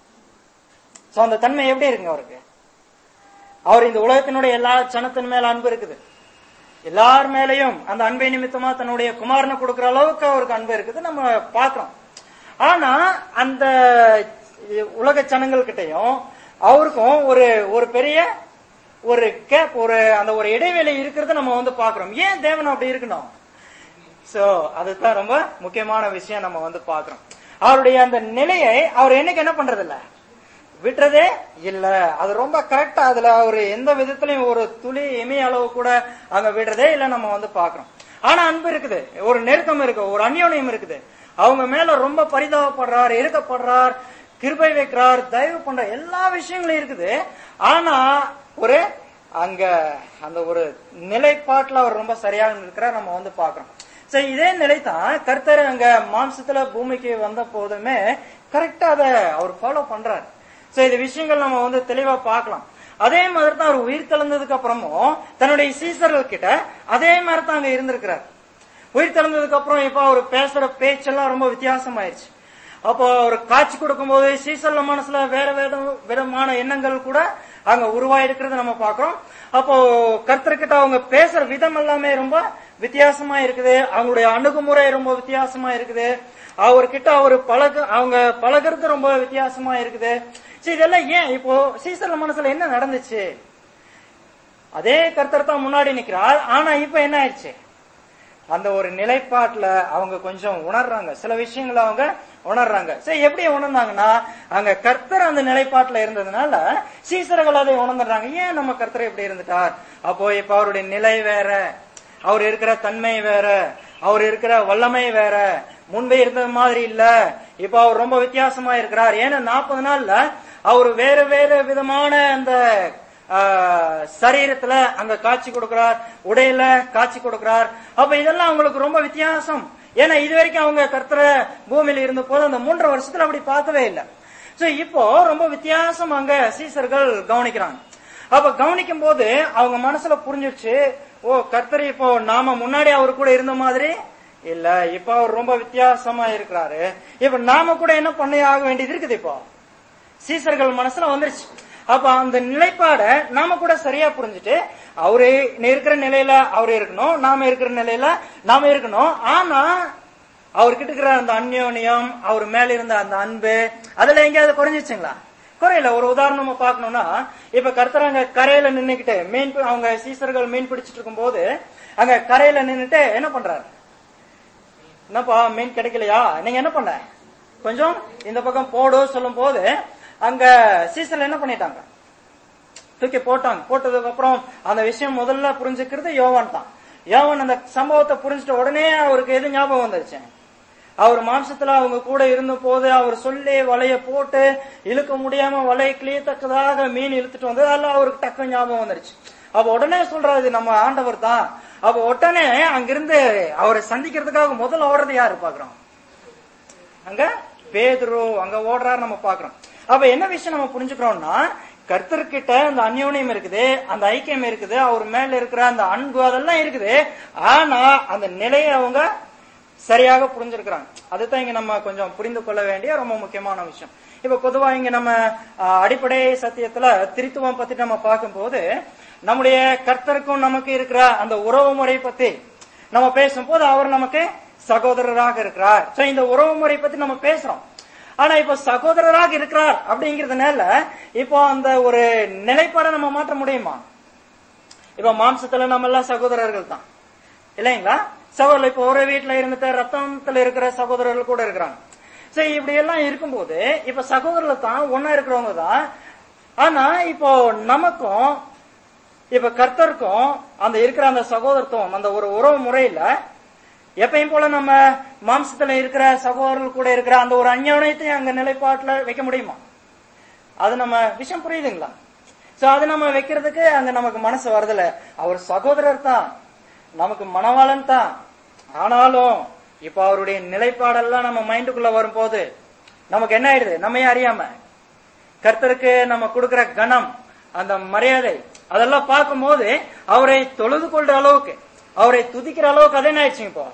சோ அந்த தன்மை எப்படி இருக்குங்க அவருக்கு அவர் இந்த உலகத்தினுடைய எல்லா சனத்தின் மேல அன்பு இருக்குது எல்லார் மேலையும் அந்த அன்பை நிமித்தமா தன்னுடைய குமாரனை கொடுக்கிற அளவுக்கு அவருக்கு அன்பு இருக்குது நம்ம பார்க்கிறோம் ஆனா அந்த உலக ஜனங்கள் கிட்டயும் அவருக்கும் ஒரு ஒரு பெரிய ஒரு கேப் ஒரு அந்த ஒரு இடைவேளை இருக்கிறத நம்ம வந்து பாக்குறோம் ஏன் தேவன் அப்படி இருக்கணும் சோ அதுதான் ரொம்ப முக்கியமான விஷயம் நம்ம வந்து பாக்குறோம் அவருடைய அந்த நிலையை அவர் என்னைக்கு என்ன பண்றது இல்ல விட்டுறதே இல்ல அது ரொம்ப கரெக்டா அதுல அவரு எந்த விதத்திலையும் ஒரு துளி இமைய அளவு கூட அங்க விடுறதே இல்ல நம்ம வந்து பாக்குறோம் ஆனா அன்பு இருக்குது ஒரு நெருக்கம் இருக்கு ஒரு அந்யோன்யம் இருக்குது அவங்க மேல ரொம்ப பரிதாபப்படுறார் இருக்கப்படுறார் கிருபை வைக்கிறார் தயவு பண்ற எல்லா விஷயங்களும் இருக்குது ஆனா ஒரு அங்க அந்த ஒரு நிலைப்பாட்டுல அவர் ரொம்ப சரியாக இருக்கிறார் நம்ம வந்து பாக்குறோம் சரி இதே நிலை தான் கர்த்தர் அங்க மாம்சத்துல பூமிக்கு வந்த போதுமே கரெக்டா அதை அவர் ஃபாலோ பண்றாரு சோ இந்த விஷயங்கள் நம்ம வந்து தெளிவா பார்க்கலாம் அதே மாதிரி தான் அவர் உயிர் தெழுந்ததுக்கு அப்புறமும் தன்னுடைய சீசர்கள் கிட்ட அதே மாதிரி தான் அங்க இருந்திருக்கிறார் உயிர் தெழுந்ததுக்கு அப்புறம் இப்ப அவர் பேசுற பேச்செல்லாம் ரொம்ப வித்தியாசமாயிருச்சு அப்போ அவர் காட்சி கொடுக்கும்போது சீசல்ல மனசுல வேற வேற விதமான எண்ணங்கள் கூட அங்க உருவாயிருக்கிறது நம்ம பாக்குறோம் அப்போ கர்த்தர்கிட்ட அவங்க பேசுற விதம் எல்லாமே ரொம்ப வித்தியாசமா இருக்குது அவங்களுடைய அணுகுமுறை ரொம்ப வித்தியாசமா இருக்குது அவர்கிட்ட அவர் பழகு அவங்க பழகுறது ரொம்ப வித்தியாசமா இருக்குது சரி இதெல்லாம் ஏன் இப்போ சீசல்ல மனசுல என்ன நடந்துச்சு அதே கர்த்தர் தான் முன்னாடி நிக்கிறார் ஆனா இப்ப என்ன ஆயிடுச்சு அந்த ஒரு நிலைப்பாட்டுல அவங்க கொஞ்சம் உணர்றாங்க சில விஷயங்களை அவங்க உணர்றாங்க சரி எப்படி உணர்ந்தாங்கன்னா அங்க கர்த்தர் அந்த நிலைப்பாட்டுல இருந்ததுனால சீசர்கள் அதை உணர்ந்துடுறாங்க ஏன் நம்ம கர்த்தர் இப்படி இருந்துட்டார் அப்போ இப்ப அவருடைய நிலை வேற அவர் இருக்கிற தன்மை வேற அவர் இருக்கிற வல்லமை வேற முன்பே இருந்தது மாதிரி இல்ல இப்ப அவர் ரொம்ப வித்தியாசமா இருக்கிறார் ஏன்னா நாற்பது நாள்ல அவர் வேற வேற விதமான அந்த ஆஹ், சரீரத்துல அங்க காட்சி கொடுக்கிறார் உடையில காட்சி கொடுக்கிறார் அப்ப இதெல்லாம் அவங்களுக்கு ரொம்ப வித்தியாசம் ஏன்னா இது வரைக்கும் அவங்க கர்த்தர பூமியில இருந்த போது அந்த மூன்றரை வருஷத்துல அப்படி பார்த்தவே இல்லை சோ இப்போ ரொம்ப வித்தியாசம் அங்க சீசர்கள் கவனிக்கிறாங்க அப்ப கவனிக்கும் போது அவங்க மனசுல புரிஞ்சிருச்சு ஓ கர்த்தர் இப்போ நாம முன்னாடி அவர் கூட இருந்த மாதிரி இல்ல இப்ப அவர் ரொம்ப வித்தியாசமா இருக்கிறாரு இப்ப நாம கூட என்ன பண்ணி ஆக வேண்டியது இருக்குது இப்போ சீசர்கள் மனசுல வந்துருச்சு அப்ப அந்த நிலைப்பாட நாம கூட சரியா புரிஞ்சுட்டு அவரு இருக்கிற நிலையில அவரு இருக்கணும் நாம இருக்கிற நிலையில நாம இருக்கணும் ஆனா அவர்கிட்ட இருக்கிற அந்த அந்யோன்யம் அவர் மேல இருந்த அந்த அன்பு அதுல எங்கேயாவது குறைஞ்சிச்சுங்களா குறையல ஒரு உதாரணமா பார்க்கணும்னா இப்ப கர்த்தர் அங்க கரையில நின்னுக்கிட்டு மீன் பி- அவங்க சீசர்கள் மீன் பிடிச்சிட்டு இருக்கும் போது அங்க கரையில நின்னுட்டு என்ன பண்றாரு என்னப்பா மீன் கிடைக்கலையா நீங்க என்ன பண்ண கொஞ்சம் இந்த பக்கம் போடு சொல்லும் போது அங்க சீசன்ல என்ன பண்ணிட்டாங்க தூக்கி போட்டாங்க போட்டதுக்கு அப்புறம் அந்த விஷயம் முதல்ல புரிஞ்சுக்கிறது யோவான் தான் யோவான் அந்த சம்பவத்தை புரிஞ்சுட்ட உடனே அவருக்கு எது ஞாபகம் வந்துருச்சு அவர் மாம்சத்துல அவங்க கூட இருந்த போது அவர் சொல்லி வலைய போட்டு இழுக்க முடியாம வலையை கிளியத்தக்கதாக மீன் இழுத்துட்டு வந்தது அதெல்லாம் அவருக்கு டக்கு ஞாபகம் வந்துருச்சு அப்ப உடனே சொல்றாரு "இது நம்ம ஆண்டவர் தான் அப்ப உடனே அங்கிருந்து அவரை சந்திக்கிறதுக்காக முதல்ல ஓடுறது யாரு பாக்குறோம் அங்க பேதுரு அங்க ஓடுறாரு நம்ம பாக்குறோம் அப்ப என்ன விஷயம் நம்ம புரிஞ்சுக்கிறோம்னா கர்த்தர்கிட்ட அந்த அந்யோன்யம் இருக்குது அந்த ஐக்கியம் இருக்குது அவர் மேல இருக்கிற அந்த அன்பு அதெல்லாம் இருக்குது ஆனா அந்த நிலையை அவங்க சரியாக புரிஞ்சிருக்கிறாங்க அதுதான் இங்க நம்ம கொஞ்சம் புரிந்து கொள்ள வேண்டிய ரொம்ப முக்கியமான விஷயம் இப்ப பொதுவா இங்க நம்ம ஆஹ், அடிப்படை சத்தியத்துல திருத்துவம் பத்தி நம்ம பார்க்கும்போது நம்முடைய கர்த்தருக்கும் நமக்கு இருக்கிற அந்த உறவு முறை பத்தி நம்ம பேசும்போது அவர் நமக்கு சகோதரராக இருக்கிறார் சோ இந்த உறவு முறை பத்தி நம்ம பேசுறோம் ஆனா இப்ப சகோதரராக இருக்கிறார் அப்படிங்கறதுனால இப்போ அந்த ஒரு நிலைப்பாடை நம்ம மாற்ற முடியுமா இப்ப மாம்சத்துல நம்ம எல்லாம் சகோதரர்கள் தான் இல்லைங்களா சகோதரர் இப்ப ஒரே வீட்டுல இருந்துட்டு ரத்தத்துல இருக்கிற சகோதரர்கள் கூட இருக்கிறாங்க சரி இப்படி எல்லாம் இருக்கும்போது இப்ப சகோதரர்கள் தான் ஒன்னா இருக்கிறவங்க தான் ஆனா இப்போ நமக்கும் இப்ப கர்த்தருக்கும் அந்த இருக்கிற அந்த சகோதரத்துவம் அந்த ஒரு உறவு முறையில எப்பயும் போல நம்ம மாம்சத்துல இருக்கிற சகோதரர்கள் கூட இருக்கிற அந்த ஒரு அந்யோன்யத்தையும் அங்க நிலைப்பாட்டுல வைக்க முடியுமா அது நம்ம விஷயம் புரியுதுங்களா சோ அது நம்ம வைக்கிறதுக்கு அங்க நமக்கு மனசு வருதுல அவர் சகோதரர் தான் நமக்கு மனவாளன் தான் ஆனாலும் இப்ப அவருடைய நிலைப்பாடெல்லாம் நம்ம மைண்டுக்குள்ள வரும்போது நமக்கு என்ன ஆயிடுது நம்மையே அறியாம கர்த்தருக்கு நம்ம கொடுக்கிற கணம் அந்த மரியாதை அதெல்லாம் பார்க்கும்போது அவரை தொழுது கொள்ற அளவுக்கு அவரை துதிக்கிற அளவுக்கு அது என்ன ஆயிடுச்சுங்க இப்போ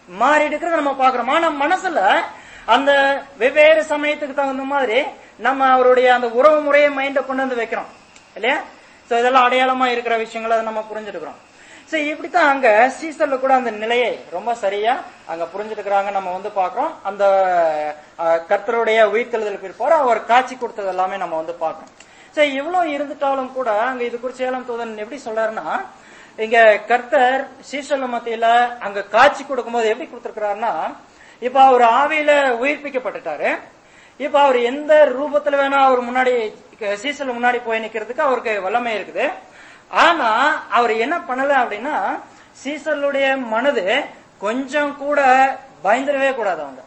மாறி இருக்கிறத நம்ம பாக்குறோம் ஆனா மனசுல அந்த வெவ்வேறு சமயத்துக்கு தகுந்த மாதிரி நம்ம அவருடைய அந்த உறவு முறையை மைண்ட கொண்டு வந்து வைக்கிறோம் இல்லையா சோ இதெல்லாம் அடையாளமா இருக்கிற விஷயங்களை அதை நம்ம புரிஞ்சுட்டுக்கிறோம் சோ இப்படித்தான் அங்க சீசர்ல கூட அந்த நிலையை ரொம்ப சரியா அங்க புரிஞ்சுட்டுக்கிறாங்க நம்ம வந்து பாக்குறோம் அந்த அஹ், கர்த்தருடைய உயிர்த்தெழுதலுக்கு பிற்பாடு அவர் காட்சி கொடுத்தது எல்லாமே நம்ம வந்து பாக்குறோம் சோ இவ்வளவு இருந்துட்டாலும் கூட அங்க இது குறிச்சு ஏழாம் தூதன் எப்படி சொல்றாருன்னா இங்க கர்த்தர் சீசல்ல மத்தியில அங்க காட்சி கொடுக்கும்போது எப்படி கொடுத்திருக்கிறாருன்னா இப்ப அவர் ஆவியில உயிர்ப்பிக்கப்பட்டுட்டாரு இப்ப அவர் எந்த ரூபத்துல வேணா அவர் முன்னாடி சீசல் முன்னாடி போய் நிக்கிறதுக்கு அவருக்கு வல்லமை இருக்குது ஆனா அவர் என்ன பண்ணல அப்படின்னா சீசலுடைய மனது கொஞ்சம் கூட பயந்துடவே கூடாது அவங்க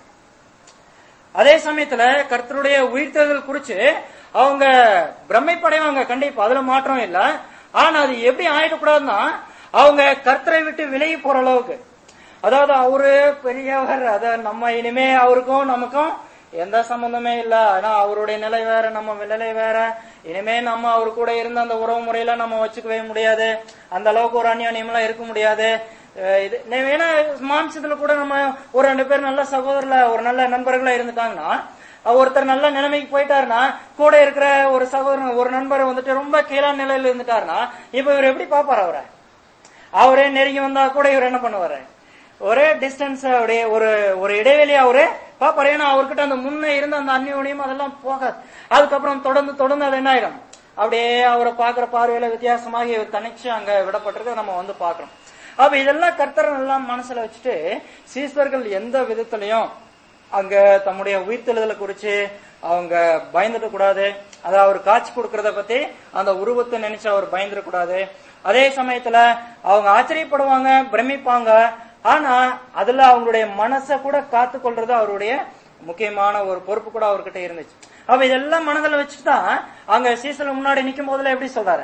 அதே சமயத்துல கர்த்தருடைய உயிர்த்தெழுதல் குறிச்சு அவங்க பிரமைப்படைவாங்க கண்டிப்பா அதுல மாற்றம் இல்ல ஆனா அது எப்படி ஆயிடக்கூடாதுன்னா அவங்க கர்த்தரை விட்டு விலகி போற அளவுக்கு அதாவது அவரு பெரியவர் அத நம்ம இனிமே அவருக்கும் நமக்கும் எந்த சம்பந்தமே இல்ல ஆனா அவருடைய நிலை வேற நம்ம நிலை வேற இனிமே நம்ம அவர் கூட இருந்த அந்த உறவு முறையில நம்ம வச்சுக்கவே முடியாது அந்த அளவுக்கு ஒரு அந்நியம் எல்லாம் இருக்க முடியாது அஹ் இது நே- வேணா மாம்சத்துல கூட நம்ம ஒரு ரெண்டு பேர் நல்ல சகோதரர்ல ஒரு நல்ல நண்பர்களா இருந்துட்டாங்கன்னா அஹ் ஒருத்தர் நல்ல நிலைமைக்கு போயிட்டாருன்னா கூட இருக்கிற ஒரு சகோதரன் ஒரு நண்பர் வந்துட்டு ரொம்ப கீழான நிலையில இருந்துட்டாருன்னா இப்ப இவர் எப்படி பாப்பாரு அவரை அவரே நெருங்கி வந்தா கூட இவர் என்ன பண்ணுவாரு ஒரே டிஸ்டன்ஸ் அப்படியே ஒரு ஒரு இடைவெளி அவரு பாப்பாரு ஏன்னா அவர்கிட்ட அந்த முன்ன இருந்த அந்த அந்நியோனியம் அதெல்லாம் போகாது அதுக்கப்புறம் தொடர்ந்து தொடர்ந்து அது என்ன ஆயிடும் அப்படியே அவரை பாக்குற பார்வையில வித்தியாசமாக இவர் தனிச்சு அங்க விடப்பட்டிருக்க நம்ம வந்து பாக்குறோம் அப்ப இதெல்லாம் கர்த்தர் எல்லாம் மனசுல வச்சுட்டு சீஸ்வர்கள் எந்த விதத்திலையும் அங்க தம்முடைய உயிர்த்தெழுதலை குறிச்சு அவங்க பயந்துட கூடாது அத அவர் காட்சி கொடுக்கறத பத்தி அந்த உருவத்தை நினைச்சு அவர் பயந்துட கூடாது அதே சமயத்துல அவங்க ஆச்சரியப்படுவாங்க பிரமிப்பாங்க ஆனா அதுல அவங்களுடைய மனசை கூட காத்து கொள்றது அவருடைய முக்கியமான ஒரு பொறுப்பு கூட அவர்கிட்ட இருந்துச்சு அப்ப இதெல்லாம் மனதில் வச்சுட்டு தான் அங்க சீசன் முன்னாடி நிக்கும் போதுல எப்படி சொல்றாரு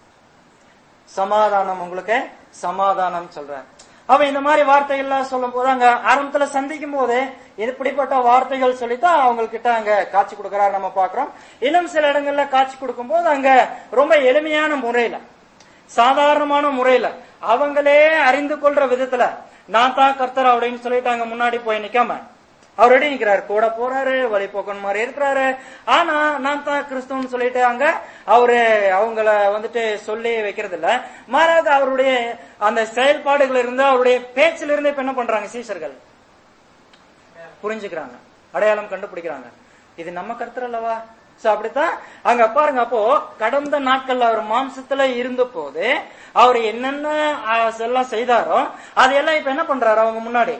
சமாதானம் உங்களுக்கு சமாதானம் சொல்றார் அப்ப இந்த மாதிரி வார்த்தைகள்லாம் சொல்லும் போது அங்க ஆரம்பத்துல சந்திக்கும் போது இப்படிப்பட்ட வார்த்தைகள் சொல்லித்தான் அவங்க கிட்ட அங்க காட்சி கொடுக்கறாரு நம்ம பாக்குறோம் இன்னும் சில இடங்கள்ல காட்சி கொடுக்கும் போது அங்க ரொம்ப எளிமையான முறையில சாதாரணமான முறையில அவங்களே அறிந்து கொள்ற விதத்துல நான் தான் கர்த்தர் அப்படின்னு சொல்லிட்டு அங்க முன்னாடி போய் நிக்காம அவர் எப்படி நிக்கிறாரு கூட போறாரு வழிபோக்கன் மாதிரி இருக்கிறாரு ஆனா நான் தான் கிறிஸ்துவன்னு சொல்லிட்டு அங்க அவரு அவங்கள வந்துட்டு சொல்லி வைக்கிறது இல்ல மாறாக அவருடைய அந்த செயல்பாடுகள் இருந்து அவருடைய பேச்சில இருந்து இப்ப என்ன பண்றாங்க சீசர்கள் புரிஞ்சுக்கிறாங்க அடையாளம் கண்டுபிடிக்கிறாங்க இது நம்ம கருத்து அல்லவா சோ அப்படித்தான் அங்க பாருங்க அப்போ கடந்த நாட்கள்ல அவர் மாம்சத்துல இருந்த போது அவர் என்னென்ன ஆஹ், எல்லாம் செய்தாரோ அதையெல்லாம் இப்ப என்ன பண்றாரு அவங்க முன்னாடி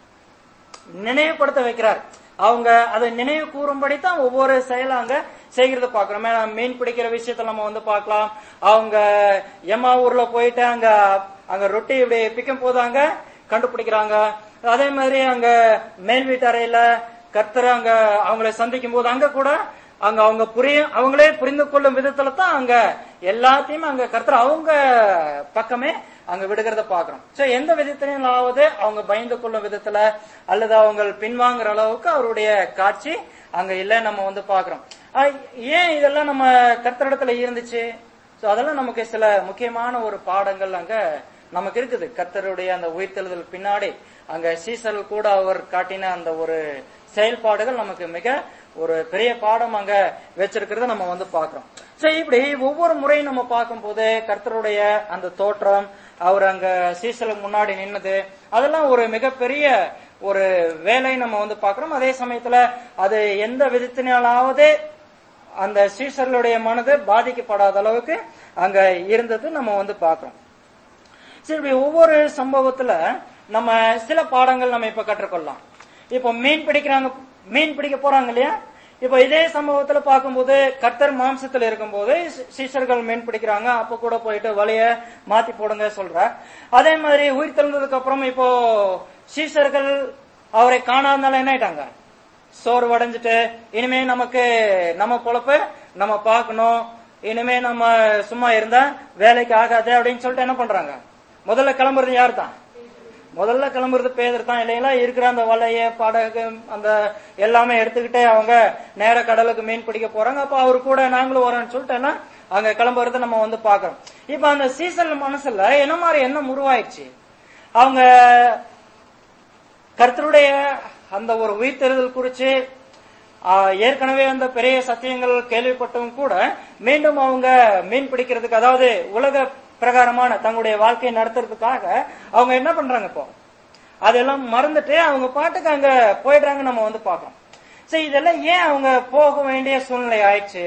நினைவுபடுத்த வைக்கிறார் அவங்க அதை நினைவு கூறும்படி தான் ஒவ்வொரு செயலும் அங்க செய்கிறத பாக்குறோம் ஏன்னா மீன் பிடிக்கிற விஷயத்துல நம்ம வந்து பார்க்கலாம் அவங்க எம்மா ஊர்ல போயிட்டு அங்க அங்க ரொட்டி இப்படி பிக்கும் போது அங்க கண்டுபிடிக்கிறாங்க அதே மாதிரி அங்க மேல் வீட்டு அறையில கர்த்தர் அங்க அவங்களை சந்திக்கும் போது அங்க கூட அங்க அவங்க புரிய அவங்களே புரிந்து கொள்ளும் விதத்துல தான் அங்க எல்லாத்தையும் அங்க கர்த்தர் அவங்க பக்கமே அங்க விடுகிறத பாக்குறோம் சோ எந்த விதத்திலாவது அவங்க பயந்து கொள்ளும் விதத்துல அல்லது அவங்க பின்வாங்குற அளவுக்கு அவருடைய காட்சி அங்க இல்ல நம்ம வந்து பாக்குறோம் ஆஹ் ஏன் இதெல்லாம் நம்ம கர்த்தரிடத்துல இருந்துச்சு சோ அதெல்லாம் நமக்கு சில முக்கியமான ஒரு பாடங்கள் அங்க நமக்கு இருக்குது கர்த்தருடைய அந்த உயிர்த்தெழுதல் பின்னாடி அங்க சீசல் கூட அவர் காட்டின அந்த ஒரு செயல்பாடுகள் நமக்கு மிக ஒரு பெரிய பாடம் அங்க வச்சிருக்கிறத நம்ம வந்து பாக்குறோம் சோ இப்படி ஒவ்வொரு முறையும் நம்ம பார்க்கும்போது கர்த்தருடைய அந்த தோற்றம் அவர் அங்க சீசலுக்கு முன்னாடி நின்னது அதெல்லாம் ஒரு மிகப்பெரிய ஒரு வேலை நம்ம வந்து பாக்குறோம் அதே சமயத்துல அது எந்த விதத்தினாலாவது அந்த சீசர்களுடைய மனது பாதிக்கப்படாத அளவுக்கு அங்க இருந்தது நம்ம வந்து பாக்குறோம் சரி இப்படி ஒவ்வொரு சம்பவத்துல நம்ம சில பாடங்கள் நம்ம இப்ப கற்றுக்கொள்ளலாம் இப்போ மீன் பிடிக்கிறாங்க மீன் பிடிக்க போறாங்க இல்லையா இப்போ இதே சம்பவத்துல பார்க்கும்போது கர்த்தர் மாம்சத்துல இருக்கும்போது சி- சீஷர்கள் மீன் பிடிக்கிறாங்க அப்ப கூட போயிட்டு வலைய மாத்தி போடுங்க சொல்ற அதே மாதிரி உயிர் தெழுந்ததுக்கு அப்புறம் இப்போ சீஷர்கள் அவரை காணாதனால என்ன ஆயிட்டாங்க சோறு அடைஞ்சிட்டு இனிமே நமக்கு நம்ம பொழப்பு நம்ம பார்க்கணும் இனிமே நம்ம சும்மா இருந்தா வேலைக்கு ஆகாது அப்படின்னு சொல்லிட்டு என்ன பண்றாங்க முதல்ல கிளம்புறது யார் தான் முதல்ல கிளம்புறது பேதர் தான் இல்லைங்களா இருக்கிற அந்த வலைய படகு அந்த எல்லாமே எடுத்துக்கிட்டே அவங்க நேர கடலுக்கு மீன் பிடிக்க போறாங்க அப்ப அவரு கூட நாங்களும் வரோம்னு சொல்லிட்டு அங்க கிளம்புறத நம்ம வந்து பாக்குறோம் இப்ப அந்த சீசன் மனசுல என்ன மாதிரி எண்ணம் உருவாயிடுச்சு அவங்க கர்த்தருடைய அந்த ஒரு உயிர்த்தெழுதல் குறிச்சு ஆஹ், ஏற்கனவே அந்த பெரிய சத்தியங்கள் கேள்விப்பட்டும் கூட மீண்டும் அவங்க மீன் பிடிக்கிறதுக்கு அதாவது உலக பிரகாரமான தங்களுடைய வாழ்க்கையை நடத்துறதுக்காக அவங்க என்ன பண்றாங்க இப்போ அதெல்லாம் மறந்துட்டு அவங்க பாட்டுக்கு அங்க போயிடுறாங்க நம்ம வந்து பார்க்கறோம் சரி இதெல்லாம் ஏன் அவங்க போக வேண்டிய சூழ்நிலை ஆயிடுச்சு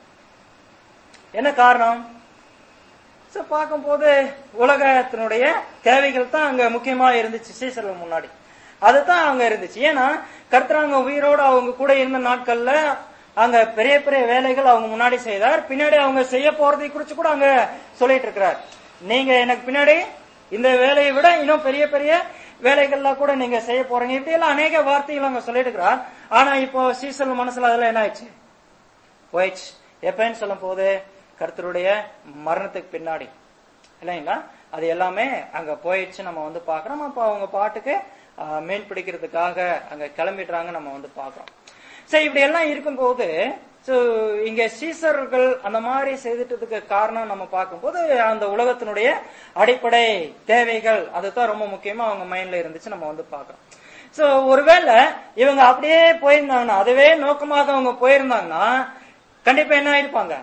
என்ன காரணம் சோ பார்க்கும்போது உலகத்தினுடைய தேவைகள் தான் அங்க முக்கியமா இருந்துச்சு சீசர்கள் முன்னாடி அதுதான் அங்க இருந்துச்சு ஏன்னா கர்த்தராங்க உயிரோட அவங்க கூட இருந்த நாட்கள்ல அங்க பெரிய பெரிய வேலைகள் அவங்க முன்னாடி செய்தார் பின்னாடி அவங்க செய்ய போறதை குறிச்சு கூட அங்க சொல்லிட்டு இருக்கிறார் நீங்க எனக்கு பின்னாடி இந்த வேலையை விட இன்னும் பெரிய பெரிய வேலைகள்லாம் கூட நீங்க செய்ய போறீங்க இப்படி எல்லாம் அநேக வார்த்தைகள் அவங்க சொல்லிட்டு இருக்கிறார் ஆனா இப்போ சீசல் மனசுல அதெல்லாம் என்ன ஆயிடுச்சு போயிடுச்சு எப்பன்னு சொல்லும் போது கர்த்தருடைய மரணத்துக்கு பின்னாடி இல்லைங்களா அது எல்லாமே அங்க போயிடுச்சு நம்ம வந்து பாக்குறோம் அப்ப அவங்க பாட்டுக்கு ஆஹ், மீன் பிடிக்கிறதுக்காக அங்க கிளம்பிடுறாங்க நம்ம வந்து பாக்குறோம் சரி இப்படி எல்லாம் இருக்கும்போது சோ இங்க சீசர்கள் அந்த மாதிரி செய்துட்டதுக்கு காரணம் நம்ம பார்க்கும்போது அந்த உலகத்தினுடைய அடிப்படை தேவைகள் அதுதான் ரொம்ப முக்கியமா அவங்க மைண்ட்ல இருந்துச்சு நம்ம வந்து பாக்குறோம் சோ ஒருவேளை இவங்க அப்படியே போயிருந்தாங்கன்னா அதுவே நோக்கமாக அவங்க போயிருந்தாங்கன்னா கண்டிப்பா என்ன ஆயிருப்பாங்க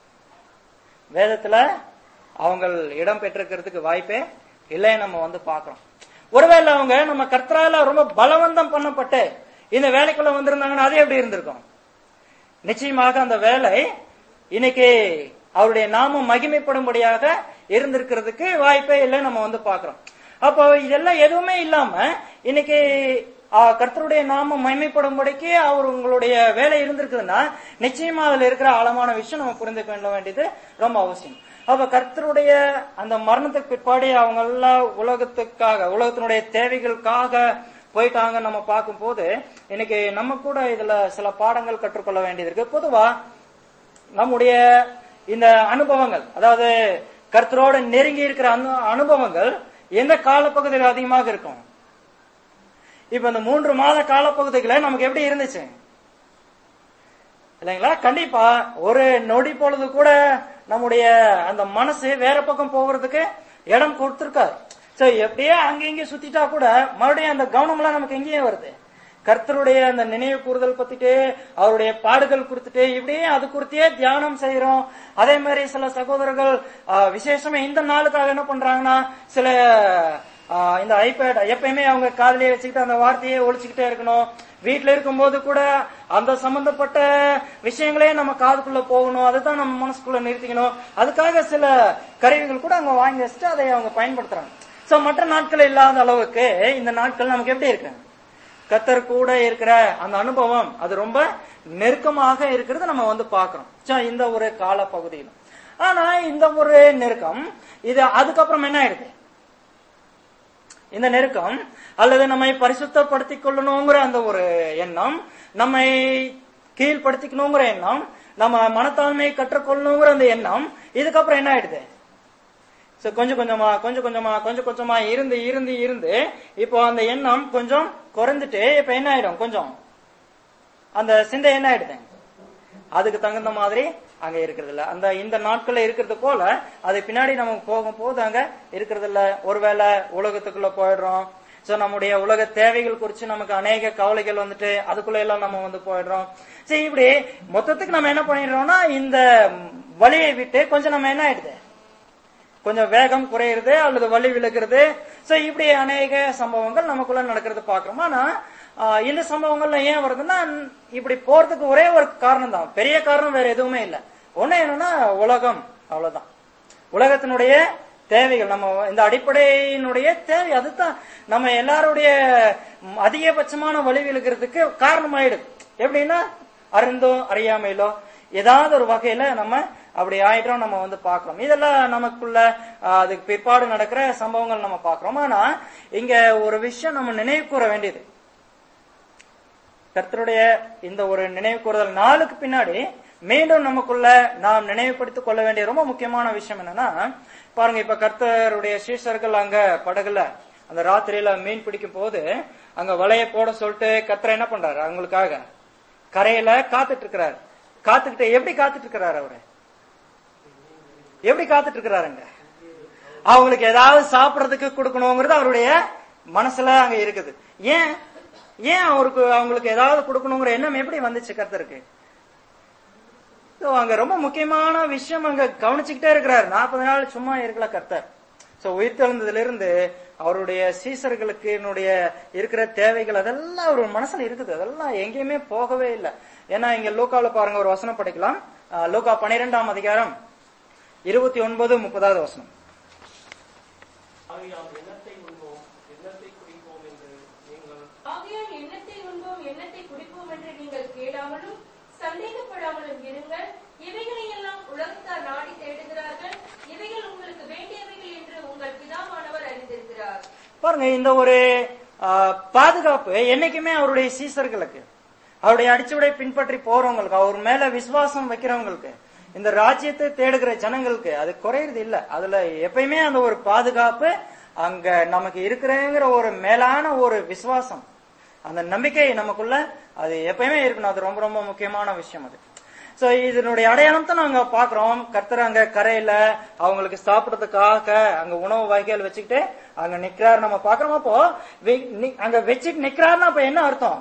வேதத்துல அவங்க இடம் பெற்றிருக்கிறதுக்கு வாய்ப்பே இல்லை நம்ம வந்து பாக்குறோம் ஒருவேளை அவங்க நம்ம கர்த்தரால ரொம்ப பலவந்தம் பண்ணப்பட்டு இந்த வேலைக்குள்ள வந்திருந்தாங்கன்னா அது எப்படி இருந்திருக்கும் நிச்சயமாக அந்த வேலை இன்னைக்கு அவருடைய நாமம் மகிமைப்படும்படியாக இருந்திருக்கிறதுக்கு வாய்ப்பே இல்லை நம்ம வந்து பாக்குறோம் அப்போ இதெல்லாம் எதுவுமே இல்லாம இன்னைக்கு ஆ, கர்த்தருடைய நாமம் மகிமைப்படும்படிக்கு அவர் உங்களுடைய வேலை இருந்திருக்குதுன்னா நிச்சயமா அதுல இருக்கிற ஆழமான விஷயம் நம்ம புரிந்து கொள்ள வேண்டியது ரொம்ப அவசியம் அப்ப கர்த்தருடைய அந்த மரணத்துக்கு பிற்பாடு அவங்க எல்லாம் உலகத்துக்காக உலகத்தினுடைய தேவைகளுக்காக போயிட்டாங்க நம்ம பார்க்கும்போது இன்னைக்கு நம்ம கூட இதுல சில பாடங்கள் கற்றுக்கொள்ள வேண்டியது இருக்கு பொதுவா நம்முடைய இந்த அனுபவங்கள் அதாவது கர்த்தரோட நெருங்கி இருக்கிற அந்த அனுபவங்கள் எந்த காலப்பகுதியில் அதிகமாக இருக்கும் இப்ப இந்த மூன்று மாத காலப்பகுதிகளை நமக்கு எப்படி இருந்துச்சு இல்லைங்களா கண்டிப்பா ஒரு நொடி பொழுது கூட நம்முடைய அந்த மனசு வேற பக்கம் போகிறதுக்கு இடம் கொடுத்திருக்காரு சோ எப்படியே அங்க இங்க சுத்திட்டா கூட மறுபடியும் அந்த கவனம் எல்லாம் நமக்கு எங்கேயே வருது கர்த்தருடைய அந்த நினைவு கூறுதல் பத்திட்டு அவருடைய பாடுகள் கொடுத்துட்டு இப்படியே அது குறித்தே தியானம் செய்யறோம் அதே மாதிரி சில சகோதரர்கள் ஆஹ், விசேஷமா இந்த நாளுக்காக என்ன பண்றாங்கன்னா சில ஆஹ், இந்த ஐபேட் எப்பயுமே அவங்க காதுலயே வச்சுக்கிட்டு அந்த வார்த்தையே ஒழிச்சுக்கிட்டே இருக்கணும் வீட்டுல இருக்கும்போது கூட அந்த சம்பந்தப்பட்ட விஷயங்களே நம்ம காதுக்குள்ள போகணும் அதுதான் நம்ம மனசுக்குள்ள நிறுத்திக்கணும் அதுக்காக சில கருவிகள் கூட அவங்க வாங்கி வச்சுட்டு அதை அவங்க பயன்படுத்துறாங்க சோ மற்ற நாட்கள் இல்லாத அளவுக்கு இந்த நாட்கள் நமக்கு எப்படி இருக்கு கத்தர் கூட இருக்கிற அந்த அனுபவம் அது ரொம்ப நெருக்கமாக இருக்கிறது நம்ம வந்து பாக்குறோம் சோ இந்த ஒரு கால பகுதியில் ஆனா இந்த ஒரு நெருக்கம் இது அதுக்கப்புறம் என்ன ஆயிடுது இந்த நெருக்கம் அல்லது நம்மை பரிசுத்தப்படுத்திக் கொள்ளணுங்கிற அந்த ஒரு எண்ணம் நம்மை கீழ்படுத்திக்கணுங்கிற எண்ணம் நம்ம மனத்தாழ்மையை கற்றுக்கொள்ளணுங்கிற அந்த எண்ணம் இதுக்கப்புறம் என்ன ஆயிடுது சோ கொஞ்சம் கொஞ்சமா கொஞ்சம் கொஞ்சமா கொஞ்சம் கொஞ்சமா இருந்து இருந்து இருந்து இப்போ அந்த எண்ணம் கொஞ்சம் குறைந்துட்டு இப்ப என்ன ஆயிடும் கொஞ்சம் அந்த சிந்தை என்ன ஆயிடுது அதுக்கு தகுந்த மாதிரி அங்க இருக்கிறது இல்ல அந்த இந்த நாட்கள்ல இருக்கிறது போல அது பின்னாடி நம்ம போகும் போது அங்க இருக்கிறது இல்ல ஒருவேளை உலகத்துக்குள்ள போயிடுறோம் சோ நம்முடைய உலக தேவைகள் குறிச்சு நமக்கு அநேக கவலைகள் வந்துட்டு அதுக்குள்ள எல்லாம் நம்ம வந்து போயிடுறோம் சரி இப்படி மொத்தத்துக்கு நம்ம என்ன பண்ணிடுறோம்னா இந்த வழியை விட்டு கொஞ்சம் நம்ம என்ன ஆயிடுது கொஞ்சம் வேகம் குறையிறது அல்லது வலி விலகிறது சோ இப்படி அநேக சம்பவங்கள் நமக்குள்ள நடக்கிறது பாக்குறோம் ஆனா ஆஹ், இந்த சம்பவங்கள்ல ஏன் வருதுன்னா இப்படி போறதுக்கு ஒரே ஒரு காரணம் தான் பெரிய காரணம் வேற எதுவுமே இல்ல ஒண்ணு என்னன்னா உலகம் அவ்வளவுதான் உலகத்தினுடைய தேவைகள் நம்ம இந்த அடிப்படையினுடைய தேவை அதுதான் நம்ம எல்லாருடைய ம், அதிகபட்சமான வலி விழுகிறதுக்கு காரணமாயிடுது எப்படின்னா அறிந்தோ அறியாமையிலோ ஏதாவது ஒரு வகையில நம்ம அப்படி ஆயிட்டோம் நம்ம வந்து பாக்குறோம் இதெல்லாம் நமக்குள்ள ஆஹ், அதுக்கு பிற்பாடு நடக்கிற சம்பவங்கள் நம்ம பாக்குறோம் ஆனா இங்க ஒரு விஷயம் நம்ம நினைவு கூற வேண்டியது கர்த்தருடைய இந்த ஒரு நினைவு கூறுதல் நாளுக்கு பின்னாடி மீண்டும் நமக்குள்ள நாம் நினைவுபடுத்திக் கொள்ள வேண்டிய ரொம்ப முக்கியமான விஷயம் என்னன்னா பாருங்க இப்ப கர்த்தருடைய சீஷர்கள் அங்க படகுல அந்த ராத்திரியில மீன் பிடிக்கும் போது அங்க வலைய போட சொல்லிட்டு கர்த்தர் என்ன பண்றாரு அவங்களுக்காக கரையில காத்துட்டு இருக்கிறாரு காத்துக்கிட்டு எப்படி காத்துட்டு இருக்கிறாரு அவரு எப்படி காத்துட்டு இருக்கிறாருங்க அவங்களுக்கு ஏதாவது சாப்பிடறதுக்கு கொடுக்கணுங்கிறது அவருடைய மனசுல அங்க இருக்குது ஏன் ஏன் அவருக்கு அவங்களுக்கு ஏதாவது கொடுக்கணுங்கிற எண்ணம் எப்படி வந்துச்சு கர்த்தருக்கு So, அங்க ரொம்ப முக்கியமான விஷயம் அங்க கவனிச்சுக்கிட்டே இருக்கிறார் நாற்பது நாள் சும்மா இருக்கல கர்த்தர் சோ உயிர்த்தெழுந்ததுல இருந்து அவருடைய சீசர்களுக்கு என்னுடைய இருக்கிற தேவைகள் அதெல்லாம் அவர் மனசுல இருக்குது அதெல்லாம் எங்கேயுமே போகவே இல்லை ஏன்னா இங்க லோக்கால பாருங்க ஒரு வசனம் படிக்கலாம் அஹ், லோக்கா பனிரெண்டாம் அதிகாரம் இருபத்தி ஒன்பது முப்பதாவது வசனம் ஆகையால் எண்ணத்தை உண்போம் எண்ணத்தை குடிப்போம் என்று நீங்கள் ஆகையால் எண்ணத்தை உண்போம் எண்ணத்தை குடிப்போம் என்று நீங்கள் கேளாமலும் சந்தேகப்படாமலும் இருங்கள் இவைகளை எல்லாம் உலகத்தார் நாடி தேடுகிறார்கள் இவைகள் உங்களுக்கு வேண்டியவைகள் என்று உங்கள் பிதாவானவர் அறிந்திருக்கிறார் பாருங்க இந்த ஒரு ஆஹ், பாதுகாப்பு என்னைக்குமே அவருடைய சீசர்களுக்கு அவருடைய அடிச்சுவடை பின்பற்றி போறவங்களுக்கு அவர் மேல விசுவாசம் வைக்கிறவங்களுக்கு இந்த ராஜ்யத்தை தேடுகிற ஜனங்களுக்கு அது குறையறது இல்ல அதுல எப்பயுமே அந்த ஒரு பாதுகாப்பு அங்க நமக்கு இருக்கிறேங்கிற ஒரு மேலான ஒரு விசுவாசம் அந்த நம்பிக்கை நமக்குள்ள அது எப்பயுமே இருக்கணும் அது ரொம்ப ரொம்ப முக்கியமான விஷயம் அது சோ இதனுடைய அடையாளம் தான் நாங்க பாக்குறோம் கர்த்தர் அங்க கரையில அவங்களுக்கு சாப்பிடறதுக்காக அங்க உணவு வகைகள் வச்சுக்கிட்டு அங்க நிக்கிறாரு நம்ம பாக்குறோம் அப்போ வி- நி- அங்க வச்சுட்டு நிக்கிறாருன்னா அப்ப என்ன அர்த்தம்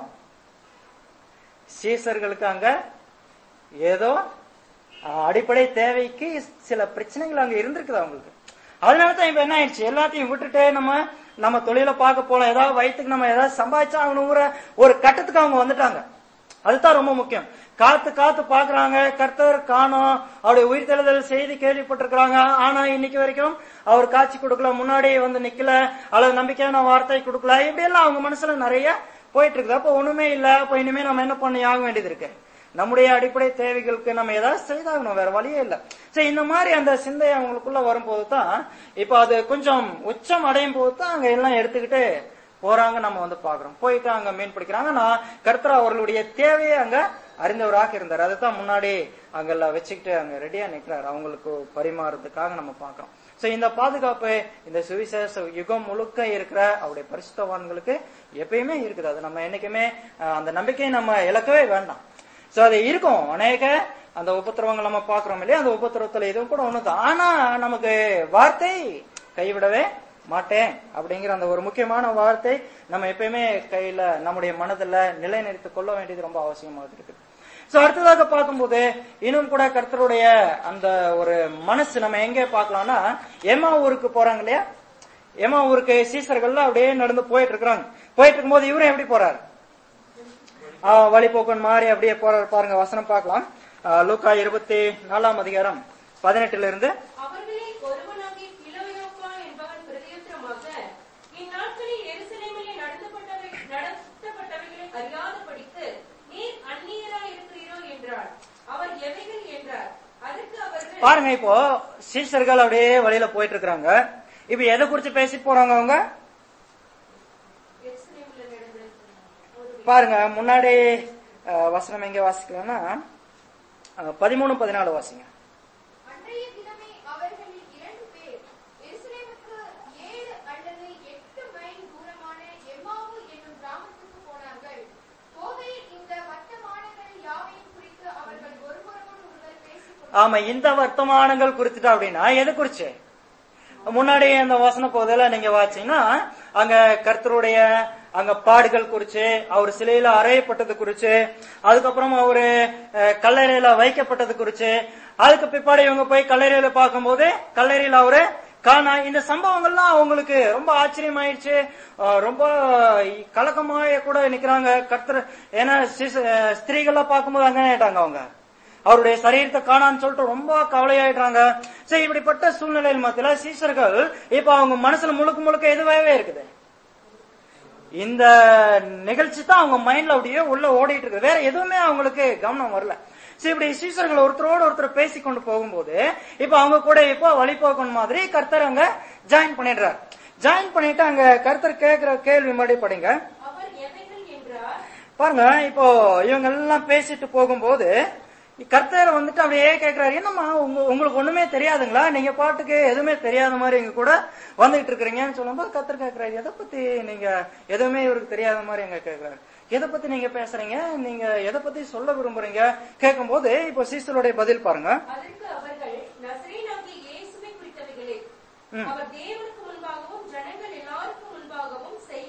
சீசர்களுக்கு அங்க ஏதோ அஹ், அடிப்படை தேவைக்கு சில பிரச்சனைகள் அங்க இருந்திருக்குது அவங்களுக்கு அதனால தான் இப்ப என்ன ஆயிடுச்சு எல்லாத்தையும் விட்டுட்டு நம்ம நம்ம தொழில பார்க்க போலாம் ஏதாவது வயிற்றுக்கு நம்ம ஏதாவது சம்பாதிச்சா ஆகணுங்கிற ஒரு கட்டத்துக்கு அவங்க வந்துட்டாங்க அதுதான் ரொம்ப முக்கியம் காத்து காத்து பாக்குறாங்க கர்த்தர் காணோம் அவருடைய உயிர்த்தெழுதல் செய்தி கேள்விப்பட்டிருக்கிறாங்க ஆனா இன்னைக்கு வரைக்கும் அவர் காட்சி கொடுக்கல முன்னாடி வந்து நிக்கல அல்லது நம்பிக்கையான வார்த்தை கொடுக்கல இப்படி எல்லாம் அவங்க மனசுல நிறைய போயிட்டு இருக்குது அப்ப ஒண்ணுமே இல்ல அப்ப இனிமே நம்ம என்ன பண்ணி ஆக வேண்டியது இருக்கு நம்முடைய அடிப்படை தேவைகளுக்கு நம்ம ஏதாவது செய்தாகணும் வேற வழியே இல்ல சரி இந்த மாதிரி அந்த சிந்தை அவங்களுக்குள்ள வரும்போது தான் இப்ப அது கொஞ்சம் உச்சம் அடையும் போது தான் அங்க எல்லாம் எடுத்துக்கிட்டு போறாங்க நம்ம வந்து பாக்குறோம் போயிட்டு அங்க மீன் பிடிக்கிறாங்க நான் கர்த்தர் அவர்களுடைய தேவையை அங்க அறிந்தவராக இருந்தார் அதுதான் முன்னாடி அங்கெல்லாம் வச்சுக்கிட்டு அங்க ரெடியா நிக்கிறார் அவங்களுக்கு பரிமாறதுக்காக நம்ம பாக்குறோம் சோ இந்த பாதுகாப்பு இந்த சுவிசேஷ யுகம் முழுக்க இருக்கிற அவருடைய பரிசுத்தவான்களுக்கு எப்பயுமே இருக்குது அது நம்ம என்னைக்குமே அஹ், அந்த நம்பிக்கையை நம்ம இழக்கவே வேண்டாம் சோ அது இருக்கும் அநேக அந்த உபத்திரவங்கள் நம்ம பாக்குறோம் இல்லையா அந்த உபத்திரவத்துல இதுவும் கூட ஒண்ணுதான் ஆனா நமக்கு வார்த்தை கைவிடவே மாட்டேன் அப்படிங்கிற அந்த ஒரு முக்கியமான வார்த்தை நம்ம எப்பயுமே கையில நம்முடைய மனதுல நிலைநிறுத்திக் கொள்ள வேண்டியது ரொம்ப அவசியமாக இருக்குது சோ அடுத்ததாக பார்க்கும்போது இன்னும் கூட கர்த்தருடைய அந்த ஒரு மனசு நம்ம எங்க பார்க்கலாம்னா எம்மா ஊருக்கு போறாங்க இல்லையா எம்மா ஊருக்கு சீசர்கள்லாம் அப்படியே நடந்து போயிட்டு இருக்கிறாங்க போயிட்டு இருக்கும்போது இவரும் எப்படி போறாரு ஆஹ் வழிபோக்கன் மாறி அப்படியே போறாரு பாருங்க வசனம் பார்க்கலாம் ஆஹ் லூக்கா இருபத்தி நாலாம் அதிகாரம் பதினெட்டுல இருந்து அவர்களில் ஒருவனாகிய கிலோயோப்பா என்பவன் பிரதியுத்தரமாக இந்நாட்களில் எருசலேமிலே நடத்தப்பட்டவை நடத்தப்பட்டவைகளை அறியாதபடிக்கு நீர் அந்நியராய் இருக்கிறீரோ என்றார் அவர் எவைகள் என்றார் அதற்கு அவர்கள் பாருங்க இப்போ சீசர்கள் அப்படியே வழியில போயிட்டு இருக்காங்க இப்ப எதை குறிச்சு பேசி போறாங்க அவங்க எருசலேமில் நடந்த ஒரு பாருங்க முன்னாடி ஆஹ், வசனம் எங்க வாசிக்கலாம்னா ஆஹ், பதிமூணு பதினாலு வாசிங்க அன்றைய தினமே அவர்களில் இரண்டு பேர் எருசலேமுக்கு ஏழு அல்லது எட்டு மைல் தூரமான எம்மாவு என்னும் கிராமத்துக்கு போனார்கள் போகையில் இந்த வர்த்தமானங்கள் யாவையும் குறித்து அவர்கள் ஒருவரோடு ஒருவர் பேசிக் ஆமா இந்த வர்த்தமானங்கள் குறித்துட்டா அப்படின்னா எது குறிச்சு முன்னாடி அந்த வசன பகுதியில நீங்க வாச்சீங்கன்னா அங்க கர்த்தருடைய அங்க பாடுகள் குறிச்சு அவர் சிலையில அறையப்பட்டது குறிச்சு அதுக்கப்புறம் அவரு அஹ், கல்லறையில வைக்கப்பட்டது குறிச்சு அதுக்கு பிற்பாடு இவங்க போய் கல்லறையில பார்க்கும்போது கல்லறையில அவரு காணா இந்த சம்பவங்கள்லாம் அவங்களுக்கு ரொம்ப ஆச்சரியமாயிடுச்சு அஹ், ரொம்ப கலக்கமாய கூட நிக்கிறாங்க கர்த்தர் ஏன்னா சிச- அஹ், ஸ்திரீகள்லாம் பார்க்கும்போது அங்கே ஆயிட்டாங்க அவங்க அவருடைய சரீரத்தை காணான்னு சொல்லிட்டு ரொம்ப கவலையாயிடுறாங்க சரி இப்படிப்பட்ட சூழ்நிலையில் மத்தியில சீசர்கள் இப்ப அவங்க மனசுல முழுக்க முழுக்க எதுவாகவே இருக்குது இந்த நிகழ்ச்சி தான் அவங்க மைண்ட்ல அப்படியே உள்ள ஓடிட்டு இருக்கு வேற எதுவுமே அவங்களுக்கு கவனம் வரல சரி இப்படி சீசர்கள் ஒருத்தரோட ஒருத்தர் பேசி கொண்டு போகும்போது இப்ப அவங்க கூட இப்போ வழிபோக்கன் மாதிரி கர்த்தர் அங்க ஜாயின் பண்ணிடுறார் ஜாயின் பண்ணிட்டு அங்க கர்த்தர் கேட்கிற கேள்வி மறுபடியும் படிங்க அவர் எவைகள் என்றார் பாருங்க இப்போ இவங்க எல்லாம் பேசிட்டு போகும்போது கர்த்தர் வந்துட்டு அப்படியே கேக்குறாரு என்னம்மா உங்க உங்களுக்கு ஒண்ணுமே தெரியாதுங்களா நீங்க பாட்டுக்கு எதுவுமே தெரியாத மாதிரி எங்க கூட வந்துகிட்டு இருக்கிறீங்கன்னு சொல்லும்போது கர்த்தர் கேக்குறாரு எதை பத்தி நீங்க எதுவுமே இவருக்கு தெரியாத மாதிரி எங்க கேக்குறாரு எதை பத்தி நீங்க பேசுறீங்க நீங்க எதை பத்தி சொல்ல விரும்புறீங்க கேட்கும்போது இப்போ சீசருடைய பதில் பாருங்க அதற்கு அவர்கள் நசரேனாகிய இயேசுவை குறித்தவைகளே ம். அவர் தேவனுக்கு முன்பாகவும் ஜனங்கள் எல்லாருக்கும் முன்பாகவும் செய்ய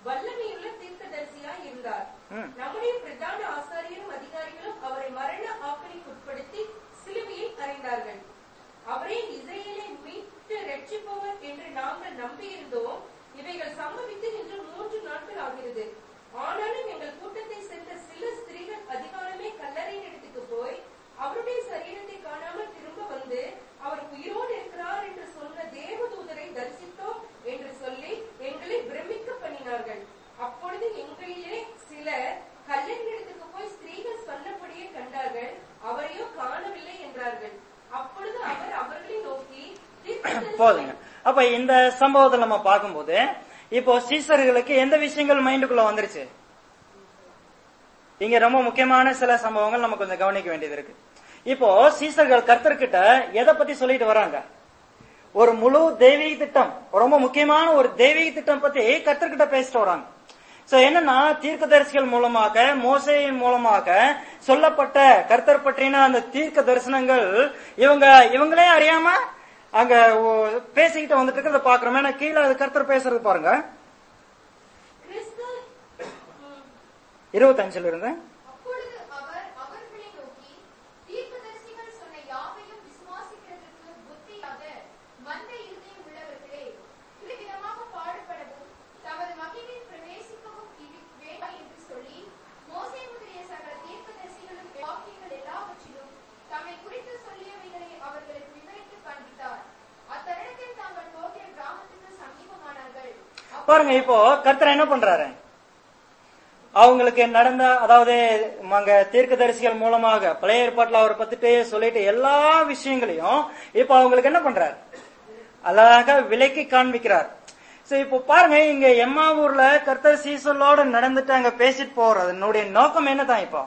வல்லமையுள்ள தீர்க்கதரிசியாய் இருந்தார் ம். நம்முடைய பிரதான ஆசாரியரும் அதிகாரிகளும் அவரை மரண ஆக்கணிக்குட்படுத்தி சிலுவையில் அறைந்தார்கள் அவரே இஸ்ரேலை மீட்டு ரட்சிப்பவர் என்று நாங்கள் நம்பியிருந்தோம் இவைகள் சம்பவித்து இன்று மூன்று நாட்கள் ஆகிறது ஆனாலும் எங்கள் கூட்டத்தை சேர்ந்த சில ஸ்திரீகள் அதிகாரமே கல்லறையின் இடத்துக்கு போய் அவருடைய சரீரத்தை காணாமல் திரும்ப வந்து அவர் உயிரோடு இருக்கிறார் என்று சொன்ன தேவதூதரை தரிசித்தோம் என்று சொல்லி எங்களை பிரமிக்க பண்ணினார்கள் அப்பொழுது எங்களிலே சிலர் கல்லறையின் இடத்துக்கு போய் ஸ்திரீகள் சொன்னபடியே கண்டார்கள் அவரையோ காணவில்லை என்றார்கள் அப்பொழுது அவர் அவர்களை நோக்கி "தீர்க்கதரிசி போதுங்க அப்ப இந்த சம்பவத்தை நம்ம பார்க்கும்போது இப்போ சீசர்களுக்கு எந்த விஷயங்கள் மைண்டுக்குள்ள வந்துருச்சு இங்க ரொம்ப முக்கியமான சில சம்பவங்கள் நம்ம கொஞ்சம் கவனிக்க வேண்டியது இருக்கு இப்போ சீசர்கள் கர்த்தர்கிட்ட எதை பத்தி சொல்லிட்டு வராங்க ஒரு முழு தெய்வீக திட்டம் ரொம்ப முக்கியமான ஒரு தெய்வீக திட்டம் பத்தி கர்த்தர்கிட்ட பேசிட்டு வராங்க சோ என்னன்னா தீர்க்கதரிசிகள் மூலமாக மோசையின் மூலமாக சொல்லப்பட்ட கர்த்தர் பற்றின அந்த தீர்க்க தரிசனங்கள் இவங்க இவங்களே அறியாம அங்க ஓ- பேசிக்கிட்டு வந்துட்டு இருக்கிறத பாக்குறோம் ஏன்னா கீழே அது கர்த்தர் பேசுறது பாருங்க கிறிஸ்து ம், இருபத்தஞ்சுல இருந்து அப்பொழுது அவர் அவர்களை நோக்கி தீர்க்கதரிசிகள் சொன்ன யாவையும் விசுவாசிக்கிறதற்கு புத்தியாக மந்த இருதயம் உள்ளவர்களே இவ்விதமாக பாடுபடவும் தமது மகிமையில் பிரவேசிக்கவும் இது வேண்டாம் என்று சொல்லி மோசே முதலிய சகல தீர்க்கதரிசிகளும் வாக்கியங்கள் எல்லாவற்றிலும் தம்மை குறித்து சொல்லியவைகளை அவர்களுக்கு விவரித்து காண்பித்தார் அத்தருணத்தில் தாங்கள் போகிற கிராமத்துக்கு சமீபமானார்கள் பாருங்க இப்போ கர்த்தர் என்ன பண்றாரு அவங்களுக்கு நடந்த அதாவது அங்க தீர்க்கதரிசிகள் மூலமாக பழைய ஏற்பாட்டுல அவர் பத்திட்டு சொல்லிட்டு எல்லா விஷயங்களையும் இப்ப அவங்களுக்கு என்ன பண்றாரு அழகாக விலைக்கு காண்பிக்கிறார் சோ இப்போ பாருங்க இங்க எம்மாவூர்ல கர்த்தர் சீசலோட நடந்துட்டு அங்க பேசிட்டு போறது என்னுடைய நோக்கம் என்னதான் இப்போ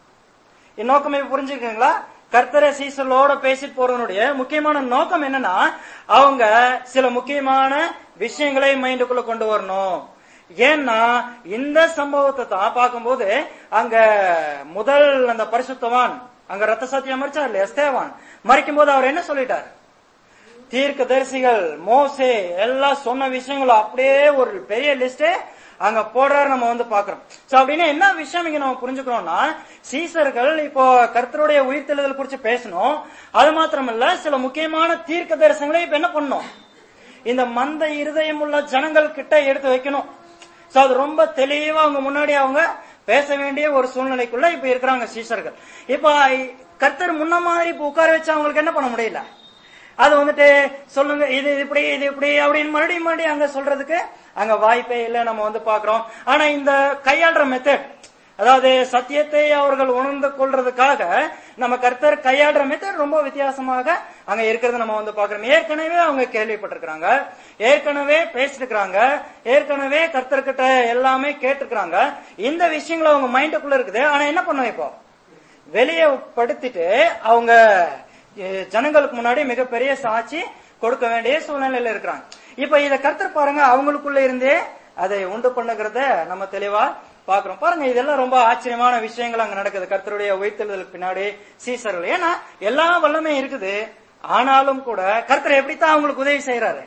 என் நோக்கம் இப்ப புரிஞ்சுக்கீங்களா கர்த்தரை சீசலோட பேசிட்டு போறவனுடைய முக்கியமான நோக்கம் என்னன்னா அவங்க சில முக்கியமான விஷயங்களை மைண்டுக்குள்ள கொண்டு வரணும் ஏன்னா இந்த சம்பவத்தை தான் பார்க்கும்போது அங்க முதல் அந்த பரிசுத்தவான் அங்க ரத்த சத்தியம் மறிச்சார் இல்லையா ஸ்தேவான் மறிக்கும் போது அவர் என்ன சொல்லிட்டார் தீர்க்க தரிசிகள் மோசே எல்லாம் சொன்ன விஷயங்களும் அப்படியே ஒரு பெரிய லிஸ்ட் அங்க போடுறாரு நம்ம வந்து பாக்குறோம் சோ அப்படின்னா என்ன விஷயம் இங்க நம்ம புரிஞ்சுக்கிறோம்னா சீசர்கள் இப்போ கர்த்தருடைய உயிர்த்தெழுதல் குறிச்சு பேசணும் அது மாத்திரமல்ல சில முக்கியமான தீர்க்க தரிசனங்களை இப்ப என்ன பண்ணணும் இந்த மந்த இருதயம் உள்ள ஜனங்கள் கிட்ட எடுத்து வைக்கணும் சோ அது ரொம்ப தெளிவா அவங்க முன்னாடி அவங்க பேச வேண்டிய ஒரு சூழ்நிலைக்குள்ள இப்ப இருக்கிறாங்க சீசர்கள் இப்ப கர்த்தர் முன்ன மாதிரி இப்ப உட்கார வச்சு அவங்களுக்கு என்ன பண்ண முடியல அது வந்துட்டு சொல்லுங்க இது இப்படி இது இப்படி அப்படின்னு மறுபடியும் மறுபடியும் அங்க சொல்றதுக்கு அங்க வாய்ப்பே இல்லை நம்ம வந்து பாக்குறோம் ஆனா இந்த கையாளுற மெத்தட் அதாவது சத்தியத்தை அவர்கள் உணர்ந்து கொள்றதுக்காக நம்ம கர்த்தர் கையாடுற மெத்தட் ரொம்ப வித்தியாசமாக அங்க இருக்கிறத நம்ம வந்து பாக்குறோம் ஏற்கனவே அவங்க கேள்விப்பட்டிருக்கிறாங்க ஏற்கனவே பேசிருக்கிறாங்க ஏற்கனவே கர்த்தர்கிட்ட எல்லாமே கேட்டிருக்கிறாங்க இந்த விஷயங்கள் அவங்க மைண்டுக்குள்ள இருக்குது ஆனா என்ன பண்ணுவோம் இப்போ வெளியே படுத்திட்டு அவங்க அஹ், ஜனங்களுக்கு முன்னாடி மிகப்பெரிய சாட்சி கொடுக்க வேண்டிய சூழ்நிலையில இருக்கிறாங்க இப்ப இத கர்த்தர் பாருங்க அவங்களுக்குள்ள இருந்தே அதை உண்டு பண்ணுகிறத நம்ம தெளிவா பாக்குறோம் பாருங்க இதெல்லாம் ரொம்ப ஆச்சரியமான விஷயங்கள் அங்க நடக்குது கர்த்தருடைய உயிர்த்தெழுதலுக்கு பின்னாடி சீசர்கள் ஏன்னா எல்லா வல்லமே இருக்குது ஆனாலும் கூட கர்த்தர் எப்படித்தான் அவங்களுக்கு உதவி செய்யறாரு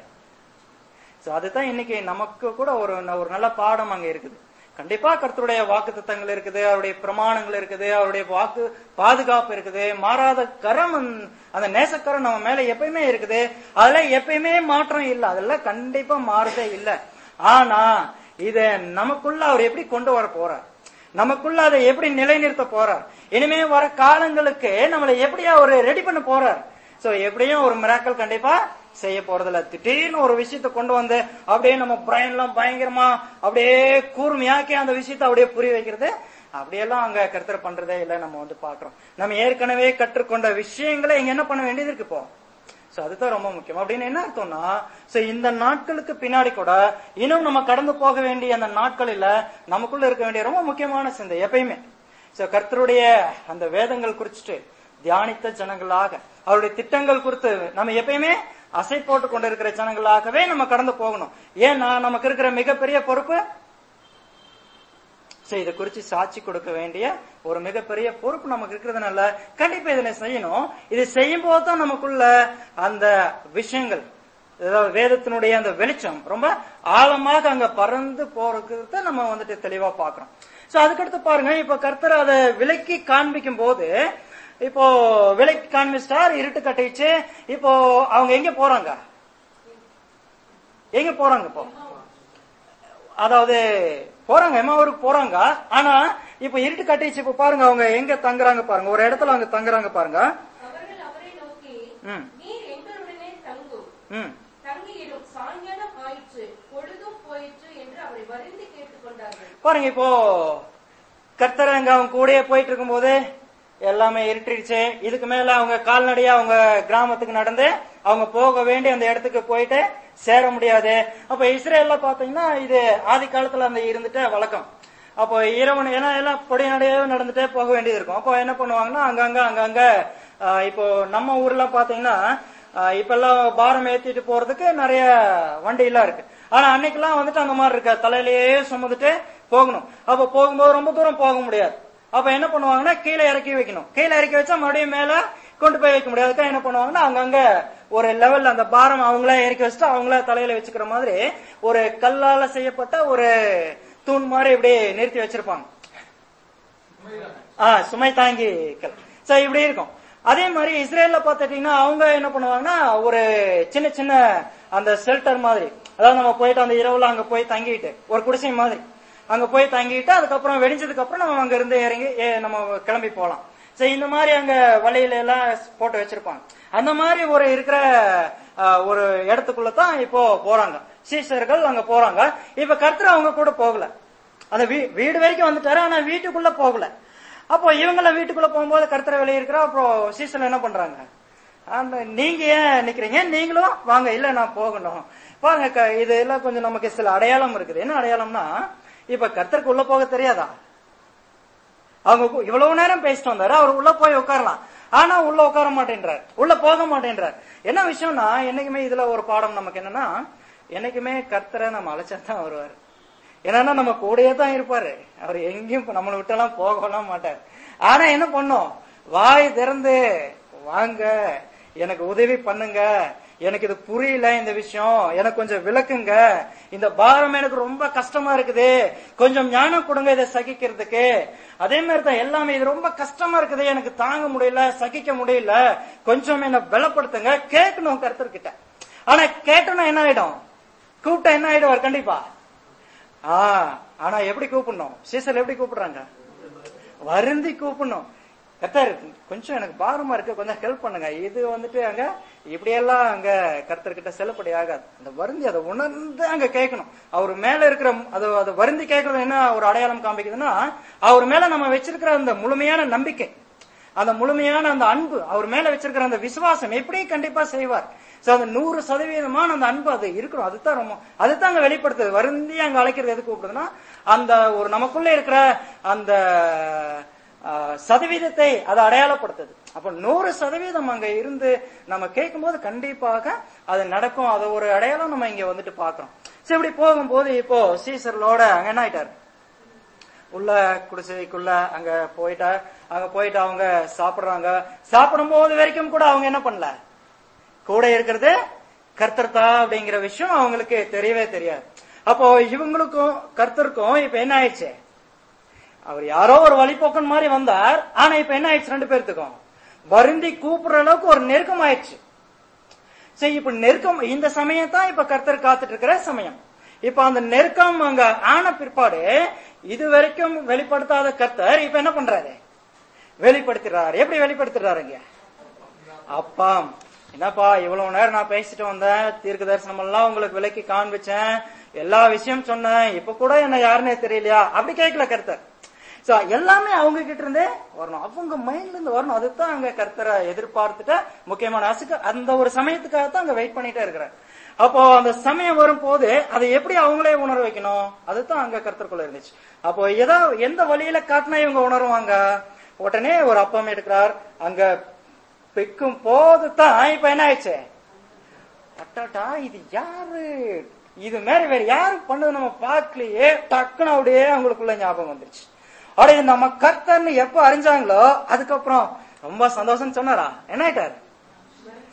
சோ அதுதான் இன்னைக்கு நமக்கு கூட ஒரு ஒரு நல்ல பாடம் அங்க இருக்குது கண்டிப்பா கர்த்தருடைய வாக்கு இருக்குது அவருடைய பிரமாணங்கள் இருக்குது அவருடைய வாக்கு பாதுகாப்பு இருக்குது மாறாத கரம் அந்த- அந்த நேசக்கரம் நம்ம மேல எப்பயுமே இருக்குது அதுல எப்பயுமே மாற்றம் இல்லை அதெல்லாம் கண்டிப்பா மாறுதே இல்லை ஆனா இத நமக்குள்ள அவர் எப்படி கொண்டு வர போறார் நமக்குள்ள அதை எப்படி நிலைநிறுத்த போறார் இனிமே வர காலங்களுக்கு நம்மளை எப்படி அவர் ரெடி பண்ண போறார் சோ எப்படியும் ஒரு மிராக்கள் கண்டிப்பா செய்ய போறதில்ல திடீர்னு ஒரு விஷயத்தை கொண்டு வந்து அப்படியே நம்ம பிரைன் எல்லாம் பயங்கரமா அப்படியே கூர்மையாக்கி அந்த விஷயத்தை அப்படியே புரிய வைக்கிறது அப்படியெல்லாம் அங்க கருத்தர் பண்றதே இல்லை நம்ம வந்து பாக்குறோம் நம்ம ஏற்கனவே கற்றுக்கொண்ட விஷயங்களை இங்க என்ன பண்ண வேண்டியது இருக்கு இப்போ சோ அதுதான் ரொம்ப முக்கியம் அப்படின்னு என்ன அர்த்தம்னா சோ இந்த நாட்களுக்கு பின்னாடி கூட இன்னும் நம்ம கடந்து போக வேண்டிய அந்த நாட்களில நமக்குள்ள இருக்க வேண்டிய ரொம்ப முக்கியமான சிந்தை எப்பயுமே சோ கர்த்தருடைய அந்த வேதங்கள் குறிச்சிட்டு தியானித்த ஜனங்களாக அவருடைய திட்டங்கள் குறித்து நம்ம எப்பயுமே அசை போட்டு கொண்டிருக்கிற ஜனங்களாகவே நம்ம கடந்து போகணும் ஏன்னா நமக்கு இருக்கிற மிகப்பெரிய பொறுப்பு சோ இதை குறிச்சு சாட்சி கொடுக்க வேண்டிய ஒரு மிகப்பெரிய பொறுப்பு நமக்கு இருக்கிறதுனால கண்டிப்பா இதுல செய்யணும் இது செய்யும் போது தான் நமக்குள்ள அந்த விஷயங்கள் அதாவது வேதத்தினுடைய அந்த வெளிச்சம் ரொம்ப ஆழமாக அங்க பறந்து போறதுக்கு நம்ம வந்துட்டு தெளிவா பாக்குறோம் சோ அதுக்கடுத்து பாருங்க இப்ப கர்த்தர் அதை விலக்கி காண்பிக்கும் போது இப்போ விலைக்கு காண்பிச்சிட்டார் இருட்டு கட்டிச்சு இப்போ அவங்க எங்க போறாங்க எங்க போறாங்க இப்போ அதாவது போறாங்க எம்மாவூருக்கு போறாங்க ஆனா இப்ப இருட்டு கட்டிச்சு இப்ப பாருங்க அவங்க எங்க தங்குறாங்க பாருங்க ஒரு இடத்துல அவங்க தங்குறாங்க பாருங்க அவர்கள் அவரை நோக்கி ம் நீர் எங்களுடனே தங்கும் ம் தங்கியிடும் சாயங்காலம் ஆயிற்று பொழுதும் போயிற்று என்று அவரை வருந்தி கேட்டுக்கொண்டார்கள் பாருங்க இப்போ கர்த்தர் அங்க அவங்க கூடயே போயிட்டு இருக்கும்போது எல்லாமே இருட்டிடுச்சு இதுக்கு மேல அவங்க கால்நடையா அவங்க கிராமத்துக்கு நடந்து அவங்க போக வேண்டிய அந்த இடத்துக்கு போயிட்டு சேர முடியாது அப்ப இஸ்ரேல்ல பாத்தீங்கன்னா இது ஆதி காலத்துல அந்த இருந்துட்டு வழக்கம் அப்போ இரவு ஏன்னா எல்லாம் பொடி நடையாவே நடந்துட்டே போக வேண்டியது இருக்கும் அப்போ என்ன பண்ணுவாங்கன்னா அங்கங்க அங்கங்க ஆஹ், இப்போ நம்ம ஊர்ல பாத்தீங்கன்னா ஆஹ், இப்பெல்லாம் பாரம் ஏத்திட்டு போறதுக்கு நிறைய வண்டி எல்லாம் இருக்கு ஆனா அன்னைக்கெல்லாம் வந்துட்டு அந்த மாதிரி இருக்க தலையிலேயே சுமந்துட்டு போகணும் அப்ப போகும்போது ரொம்ப தூரம் போக முடியாது அப்ப என்ன பண்ணுவாங்கன்னா கீழே இறக்கி வைக்கணும் கீழே இறக்கி வச்சா மறுபடியும் மேல கொண்டு போய் வைக்க முடியாது அதுக்காக என்ன பண்ணுவாங்கன்னா அங்கங்க ஒரு லெவல்ல அந்த பாரம் அவங்களே இறக்கி வச்சுட்டு அவங்களே தலையில வச்சுக்கிற மாதிரி ஒரு கல்லால செய்யப்பட்ட ஒரு தூண் மாதிரி இப்படி நிறுத்தி வச்சிருப்பாங்க ஆ சுமை தாங்கி கல் சோ இப்படி இருக்கும் அதே மாதிரி இஸ்ரேல்ல பாத்துட்டீங்கன்னா அவங்க என்ன பண்ணுவாங்கன்னா ஒரு சின்ன சின்ன அந்த ஷெல்டர் மாதிரி அதாவது நம்ம போயிட்டு அந்த இரவுல அங்க போய் தங்கிட்டு ஒரு குடிசை மாதிரி அங்க போய் தங்கிட்டு அதுக்கப்புறம் வெடிஞ்சதுக்கு அப்புறம் நம்ம அங்க இருந்து இறங்கி ஏ, நம்ம கிளம்பி போலாம் சோ இந்த மாதிரி அங்க வலையில எல்லாம் போட்டு வச்சிருப்பாங்க அந்த மாதிரி ஒரு இருக்கிற ஆ, ஒரு இடத்துக்குள்ள தான் இப்போ போறாங்க சீசர்கள் அங்க போறாங்க இப்ப கர்த்தர் அவங்க கூட போகல அந்த வீ- வீடு வரைக்கும் வந்துட்டாரு ஆனா வீட்டுக்குள்ள போகல அப்போ இவங்கள வீட்டுக்குள்ள போகும்போது கருத்தரை வெளியே இருக்கிறா அப்புறம் சீசன் என்ன பண்றாங்க அந்த நீங்க ஏன் நிக்கிறீங்க நீங்களும் வாங்க இல்ல நான் போகணும் பாருங்க க- இது எல்லாம் கொஞ்சம் நமக்கு சில அடையாளம் இருக்குது என்ன அடையாளம்னா இப்ப கர்த்தருக்கு உள்ள போக தெரியாதா அவங்க கு- இவ்வளவு நேரம் பேசிட்டு வந்தாரு அவர் உள்ள போய் உட்காரலாம் ஆனா உள்ள உட்கார மாட்டேன்றார் உள்ள போக மாட்டேன்றார் என்ன விஷயம்னா என்னைக்குமே இதுல ஒரு பாடம் நமக்கு என்னன்னா என்னைக்குமே கர்த்தரை நம்ம அழைச்சா தான் வருவார் ஏன்னா நம்ம கூடயே தான் இருப்பாரு அவர் எங்கேயும் இப்ப நம்மளை விட்டெல்லாம் போகலாம் மாட்டார் ஆனா என்ன பண்ணும் வாய் திறந்து வாங்க எனக்கு உதவி பண்ணுங்க எனக்கு இது புரியல இந்த விஷயம் எனக்கு கொஞ்சம் விளக்குங்க இந்த பாரம் எனக்கு ரொம்ப கஷ்டமா இருக்குது கொஞ்சம் ஞானம் கொடுங்க இதை சகிக்கிறதுக்கு அதே மாதிரி தான் எல்லாமே இது ரொம்ப கஷ்டமா இருக்குது எனக்கு தாங்க முடியல சகிக்க முடியல கொஞ்சம் என்ன பலப்படுத்துங்க கேட்கணும் கருத்தர்கிட்ட ஆனா கேட்டோம்னா என்ன ஆயிடும் கூப்பிட்டா என்ன ஆயிடுவார் கண்டிப்பா ஆ ஆனா எப்படி கூப்பிடணும் சீசர் எப்படி கூப்பிடுறாங்க வருந்தி கூப்பிடணும் கர்த்தர் கொஞ்சம் எனக்கு பாரமா இருக்கு கொஞ்சம் ஹெல்ப் பண்ணுங்க இது வந்துட்டு அங்க இப்படியெல்லாம் அங்க கர்த்தர்கிட்ட செல்லுபடி ஆகாது அந்த வருந்தி அதை உணர்ந்து அங்க கேட்கணும் அவர் மேல இருக்கிற அது அது வருந்தி கேட்கறது என்ன ஒரு அடையாளம் காமிக்குதுன்னா அவர் மேல நம்ம வச்சிருக்கிற அந்த முழுமையான நம்பிக்கை அந்த முழுமையான அந்த அன்பு அவர் மேல வச்சிருக்கிற அந்த விசுவாசம் எப்படி கண்டிப்பா செய்வார் சோ அந்த நூறு சதவீதமான அந்த அன்பு அது இருக்கணும் அதுதான் ரொம்ப அதுதான் அங்க வெளிப்படுத்துது வருந்தி அங்க அழைக்கிறது எது கூப்பிடுதுன்னா அந்த ஒரு நமக்குள்ள இருக்கிற அந்த ஆஹ், சதவீதத்தை அது அடையாளப்படுத்துது அப்ப நூறு சதவீதம் அங்க இருந்து நம்ம கேட்கும்போது கண்டிப்பாக அது நடக்கும் அது ஒரு அடையாளம் நம்ம இங்க வந்துட்டு பாக்குறோம் சரி இப்படி போகும்போது இப்போ சீசர்களோட அங்க என்ன ஆயிட்டாரு உள்ள குடிசைக்குள்ள அங்க போயிட்டா அங்க போயிட்டு அவங்க சாப்பிடுறாங்க சாப்பிடும் போது வரைக்கும் கூட அவங்க என்ன பண்ணல கூட இருக்கிறது கர்த்தர்தா அப்படிங்கிற விஷயம் அவங்களுக்கு தெரியவே தெரியாது அப்போ இவங்களுக்கும் கர்த்தருக்கும் இப்ப என்ன ஆயிடுச்சு அவர் யாரோ ஒரு வழிபோக்கன் மாதிரி வந்தார் ஆனா இப்ப என்ன ஆயிடுச்சு ரெண்டு பேர்த்துக்கும் வருந்தி கூப்பிடுற அளவுக்கு ஒரு நெருக்கம் ஆயிடுச்சு சரி இப்ப நெருக்கம் இந்த சமயம் தான் இப்ப கர்த்தர் காத்துட்டு இருக்கிற சமயம் இப்ப அந்த நெருக்கம் அங்க ஆன பிற்பாடு இது வரைக்கும் வெளிப்படுத்தாத கர்த்தர் இப்ப என்ன பண்றாரு வெளிப்படுத்துறாரு எப்படி வெளிப்படுத்துறாருங்க அப்பாம் என்னப்பா இவ்வளவு நேரம் நான் பேசிட்டு வந்தேன் தீர்க்க தரிசனம் எல்லாம் உங்களுக்கு விலைக்கு காண்பிச்சேன் எல்லா விஷயம் சொன்னேன் இப்ப கூட என்ன யாருன்னே தெரியலையா அப்படி கேட்கல கர்த்தர் சோ எல்லாமே அவங்க கிட்ட இருந்தே வரணும் அவங்க மைண்ட்ல இருந்து வரணும் அதுதான் அங்க கர்த்தரை எதிர்பார்த்துட்டு முக்கியமான அசுக்கு அந்த ஒரு சமயத்துக்காக தான் அங்க வெயிட் பண்ணிட்டே இருக்கிறார் அப்போ அந்த சமயம் வரும்போது அதை எப்படி அவங்களே உணர வைக்கணும் அதுதான் அங்க கர்த்தருக்குள்ள இருந்துச்சு அப்போ ஏதோ எந்த வழியில காட்டினா இவங்க உணருவாங்க உடனே ஒரு அப்பம் எடுக்கிறார் அங்க பிக்கும் போது தான் இப்ப என்ன ஆயிடுச்சு அட்டாட்டா இது யாரு இது மாதிரி வேற யாரு பண்ணது நம்ம பார்க்கலையே டக்குன்னு அப்படியே அவங்களுக்குள்ள ஞாபகம் வந்துருச்சு அட இது நம்ம கர்த்தர்னு எப்ப அறிஞ்சாங்களோ அதுக்கப்புறம் ரொம்ப சந்தோஷம் சொன்னாரா என்ன ஆயிட்டாரு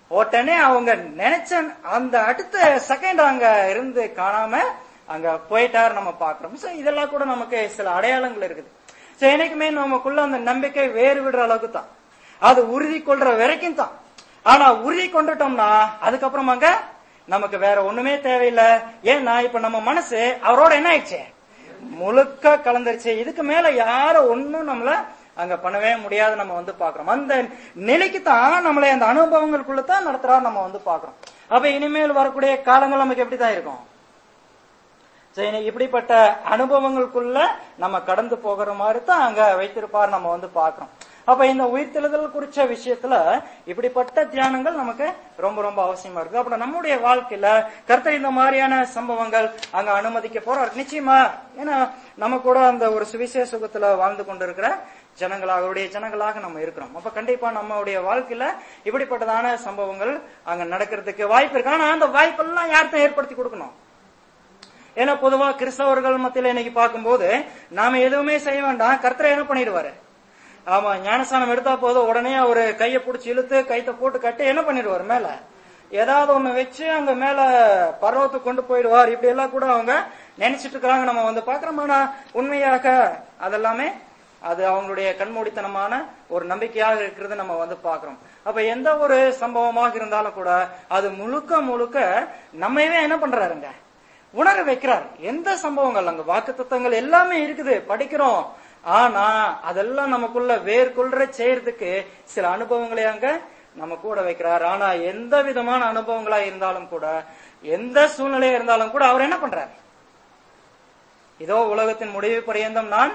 உடனே அவங்க நினைச்ச அந்த அடுத்த செகண்ட் அங்க இருந்து காணாம அங்க போயிட்டார் நம்ம பாக்குறோம் சோ இதெல்லாம் கூட நமக்கு சில அடையாளங்கள் இருக்குது சோ என்னைக்குமே நமக்குள்ள அந்த நம்பிக்கை வேறு விடுற அளவுக்கு தான் அது உறுதி கொள்ற வரைக்கும் தான் ஆனா உறுதி கொண்டுட்டோம்னா அதுக்கப்புறமாங்க நமக்கு வேற ஒண்ணுமே தேவையில்லை ஏன்னா இப்ப நம்ம மனசு அவரோட என்ன ஆயிடுச்சு முழுக்க கலந்துருச்சு இதுக்கு மேல யாரும் ஒண்ணும் நம்மள அங்க பண்ணவே முடியாது நம்ம வந்து பாக்குறோம் அந்த நிலைக்கு தான் நம்மளை அந்த அனுபவங்களுக்குள்ள தான் நடத்துறா நம்ம வந்து பாக்குறோம் அப்ப இனிமேல் வரக்கூடிய காலங்கள் நமக்கு எப்படிதான் இருக்கும் சரி இப்படிப்பட்ட அனுபவங்களுக்குள்ள நம்ம கடந்து போகிற மாதிரி தான் அங்க வைத்திருப்பார் நம்ம வந்து பாக்குறோம் அப்ப இந்த உயிர்த்தெழுதல் குறிச்ச விஷயத்துல இப்படிப்பட்ட தியானங்கள் நமக்கு ரொம்ப ரொம்ப அவசியமா இருக்கு அப்புறம் நம்முடைய வாழ்க்கையில கர்த்தர் இந்த மாதிரியான சம்பவங்கள் அங்க அனுமதிக்க போறார் நிச்சயமா ஏன்னா நம்ம கூட அந்த ஒரு சுவிசேஷ சுகத்துல வாழ்ந்து கொண்டிருக்கிற ஜனங்களாக அவருடைய ஜனங்களாக நம்ம இருக்கிறோம் அப்ப கண்டிப்பா நம்மளுடைய வாழ்க்கையில இப்படிப்பட்டதான சம்பவங்கள் அங்க நடக்கிறதுக்கு வாய்ப்பு இருக்கு ஆனா அந்த வாய்ப்பெல்லாம் யார்கிட்ட ஏற்படுத்தி கொடுக்கணும் ஏன்னா பொதுவா கிறிஸ்தவர்கள் மத்தியில இன்னைக்கு பார்க்கும்போது நாம எதுவுமே செய்ய வேண்டாம் கர்த்தரை என்ன பண்ணிடுவாரு ஆமா ஞானஸ்தானம் எடுத்தா போதும் உடனே அவரு கையை பிடிச்சி இழுத்து கைத்த போட்டு கட்டி என்ன பண்ணிடுவார் மேல ஏதாவது ஒண்ணு வச்சு அங்க மேல பர்வத்துக்கு கொண்டு போயிடுவார் இப்படி எல்லாம் கூட அவங்க நினைச்சிட்டு இருக்கிறாங்க நம்ம வந்து பாக்குறோம் ஆனா உண்மையாக அதெல்லாமே அது அவங்களுடைய கண்மூடித்தனமான ஒரு நம்பிக்கையாக இருக்கிறது நம்ம வந்து பாக்குறோம் அப்ப எந்த ஒரு சம்பவமாக இருந்தாலும் கூட அது முழுக்க முழுக்க நம்மையவே என்ன பண்றாருங்க உணர வைக்கிறார் எந்த சம்பவங்கள் அங்க வாக்கு எல்லாமே இருக்குது படிக்கிறோம் ஆனா அதெல்லாம் நமக்குள்ள வேர்கொள்ற செய்யறதுக்கு சில அனுபவங்களை அங்க நம்ம கூட வைக்கிறார் ஆனா எந்த விதமான அனுபவங்களா இருந்தாலும் கூட எந்த சூழ்நிலையா இருந்தாலும் கூட அவர் என்ன பண்றார் இதோ உலகத்தின் முடிவு பரியந்தம் நான்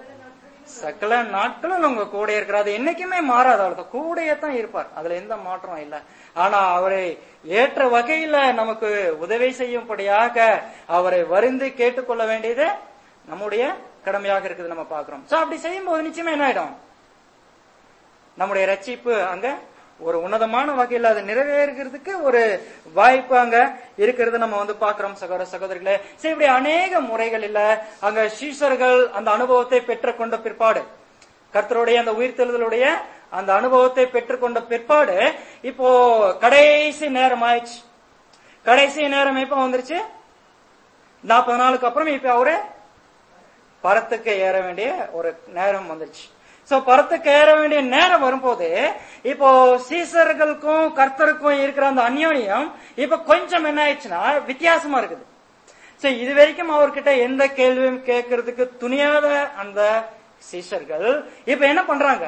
சகல நாட்களும் உங்க கூட இருக்கிறார் அது என்னைக்குமே மாறாது அவ்வளவு கூடயே தான் இருப்பார் அதுல எந்த மாற்றம் இல்ல ஆனா அவரை ஏற்ற வகையில நமக்கு உதவி செய்யும்படியாக அவரை வருந்து கேட்டுக்கொள்ள வேண்டியது நம்முடைய கடமையாக இருக்குது நம்ம பாக்குறோம் சோ அப்படி செய்யும் போது நிச்சயமா என்ன ஆயிடும் நம்முடைய ரட்சிப்பு அங்க ஒரு உன்னதமான வகையில் அது நிறைவேறுகிறதுக்கு ஒரு வாய்ப்பு அங்க இருக்கிறது நம்ம வந்து பாக்குறோம் சகோதர சகோதரிகளே சரி இப்படி அநேக முறைகள் இல்ல அங்க சீசர்கள் அந்த அனுபவத்தை பெற்றுக்கொண்ட பிற்பாடு கர்த்தருடைய அந்த உயிர்த்தெழுதலுடைய அந்த அனுபவத்தை பெற்றுக்கொண்ட பிற்பாடு இப்போ கடைசி நேரம் ஆயிடுச்சு கடைசி நேரம் எப்ப வந்துருச்சு நாற்பது நாளுக்கு அப்புறம் இப்ப அவரு பரத்துக்கு ஏற வேண்டிய ஒரு நேரம் வந்துருச்சு சோ பரத்துக்கு ஏற வேண்டிய நேரம் வரும்போது இப்போ சீசர்களுக்கும் கர்த்தருக்கும் இருக்கிற அந்த அந்யோன்யம் இப்ப கொஞ்சம் என்ன ஆயிடுச்சுன்னா வித்தியாசமா இருக்குது சோ இது வரைக்கும் அவர்கிட்ட எந்த கேள்வியும் கேட்கறதுக்கு துணியாத அந்த சீஷர்கள் இப்ப என்ன பண்றாங்க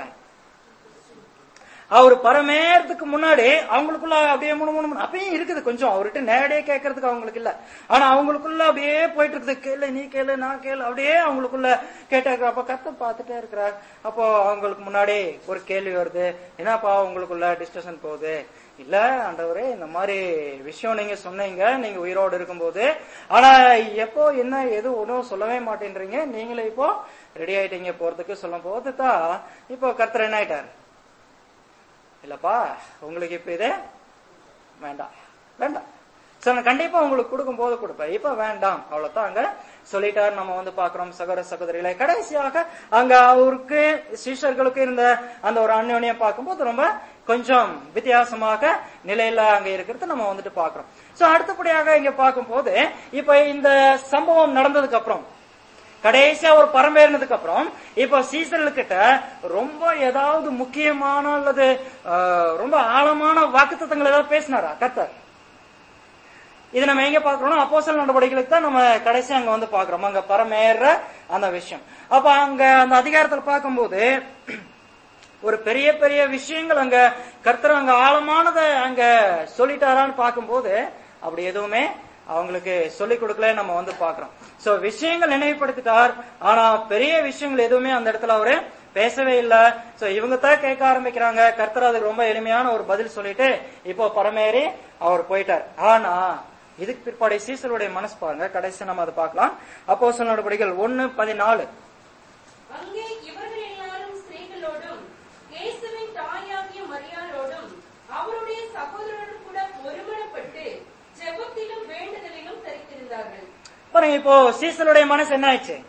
அவர் பரமேறதுக்கு முன்னாடி அவங்களுக்குள்ள அப்படியே மூணு மூணு மூணு அப்பயும் இருக்குது கொஞ்சம் அவர்கிட்ட நேரடியே கேட்கறதுக்கு அவங்களுக்கு இல்ல ஆனா அவங்களுக்குள்ள அப்படியே போயிட்டு இருக்குது கேளு நீ கேளு நான் கேளு அப்படியே அவங்களுக்குள்ள கேட்டாங்க அப்ப கத்த பார்த்துட்டே இருக்கிறார் அப்போ அவங்களுக்கு முன்னாடி ஒரு கேள்வி வருது என்னப்பா உங்களுக்குள்ள டிஸ்கஷன் போகுது இல்ல ஆண்டவரே இந்த மாதிரி விஷயம் நீங்க சொன்னீங்க நீங்க உயிரோடு இருக்கும்போது ஆனா எப்போ என்ன எது ஒன்றும் சொல்லவே மாட்டேன்றீங்க நீங்களே இப்போ ரெடி ஆயிட்டீங்க போறதுக்கு சொல்லும் போது தான் இப்போ கர்த்தர் என்ன ஆயிட்டார் இல்லப்பா உங்களுக்கு இப்ப இது வேண்டாம் வேண்டாம் சரி நான் கண்டிப்பா உங்களுக்கு கொடுக்கும் போது கொடுப்பேன் இப்ப வேண்டாம் அவ்வளவுதான் அங்க சொல்லிட்டார் நம்ம வந்து பாக்குறோம் சகோதர சகோதரிகளை கடைசியாக அங்க அவருக்கு சிஷ்யர்களுக்கு இருந்த அந்த ஒரு அந்யோன்யம் பார்க்கும்போது ரொம்ப கொஞ்சம் வித்தியாசமாக நிலையில அங்க இருக்கிறது நம்ம வந்துட்டு பாக்குறோம் சோ அடுத்தபடியாக இங்க பார்க்கும்போது இப்ப இந்த சம்பவம் நடந்ததுக்கு அப்புறம் கடைசியா ஒரு பரம்பேறினதுக்கு அப்புறம் இப்ப சீசர்களுக்கிட்ட ரொம்ப ஏதாவது முக்கியமான அல்லது ஆஹ், ரொம்ப ஆழமான வாக்குத்தத்தங்கள் ஏதாவது பேசினாரா கர்த்தர் இது நம்ம எங்க பாக்குறோம் அப்போஸ்தல நடவடிக்கைகளுக்கு தான் நம்ம கடைசி அங்க வந்து பாக்குறோம் அங்க பரமேற அந்த விஷயம் அப்ப அங்க அந்த அதிகாரத்துல பார்க்கும்போது ஒரு பெரிய பெரிய விஷயங்கள் அங்க கர்த்தர் அங்க ஆழமானதை அங்க சொல்லிட்டாரான்னு பார்க்கும்போது அப்படி எதுவுமே அவங்களுக்கு சொல்லிக் கொடுக்கல நம்ம வந்து பாக்குறோம் சோ விஷயங்கள் நினைவுபடுத்திட்டார் ஆனா பெரிய விஷயங்கள் எதுவுமே அந்த இடத்துல அவரு பேசவே இல்ல சோ இவங்க தான் கேட்க ஆரம்பிக்கிறாங்க கர்த்தர் அதுக்கு ரொம்ப எளிமையான ஒரு பதில் சொல்லிட்டு இப்போ பரமேறி அவர் போயிட்டார் ஆனா இதுக்கு பிற்பாடு சீசருடைய மனசு பாருங்க கடைசி நம்ம அதை பார்க்கலாம் அப்போ சில நடவடிக்கைகள் ஒன்னு பதினாலு அங்கே இவர்கள் எல்லாரும் ஸ்திரீகளோடும் இயேசுவின் தாயாகிய மரியாளோடும் அவருடைய சகோதரரும் கூட ஒருமனப்பட்டு ஜெபத்திலும் வேண்டுதலிலும் தரித்திருந்தார்கள் பாருங்க இப்போ சீசருடைய மனசு என்ன ஆயிடுச்சு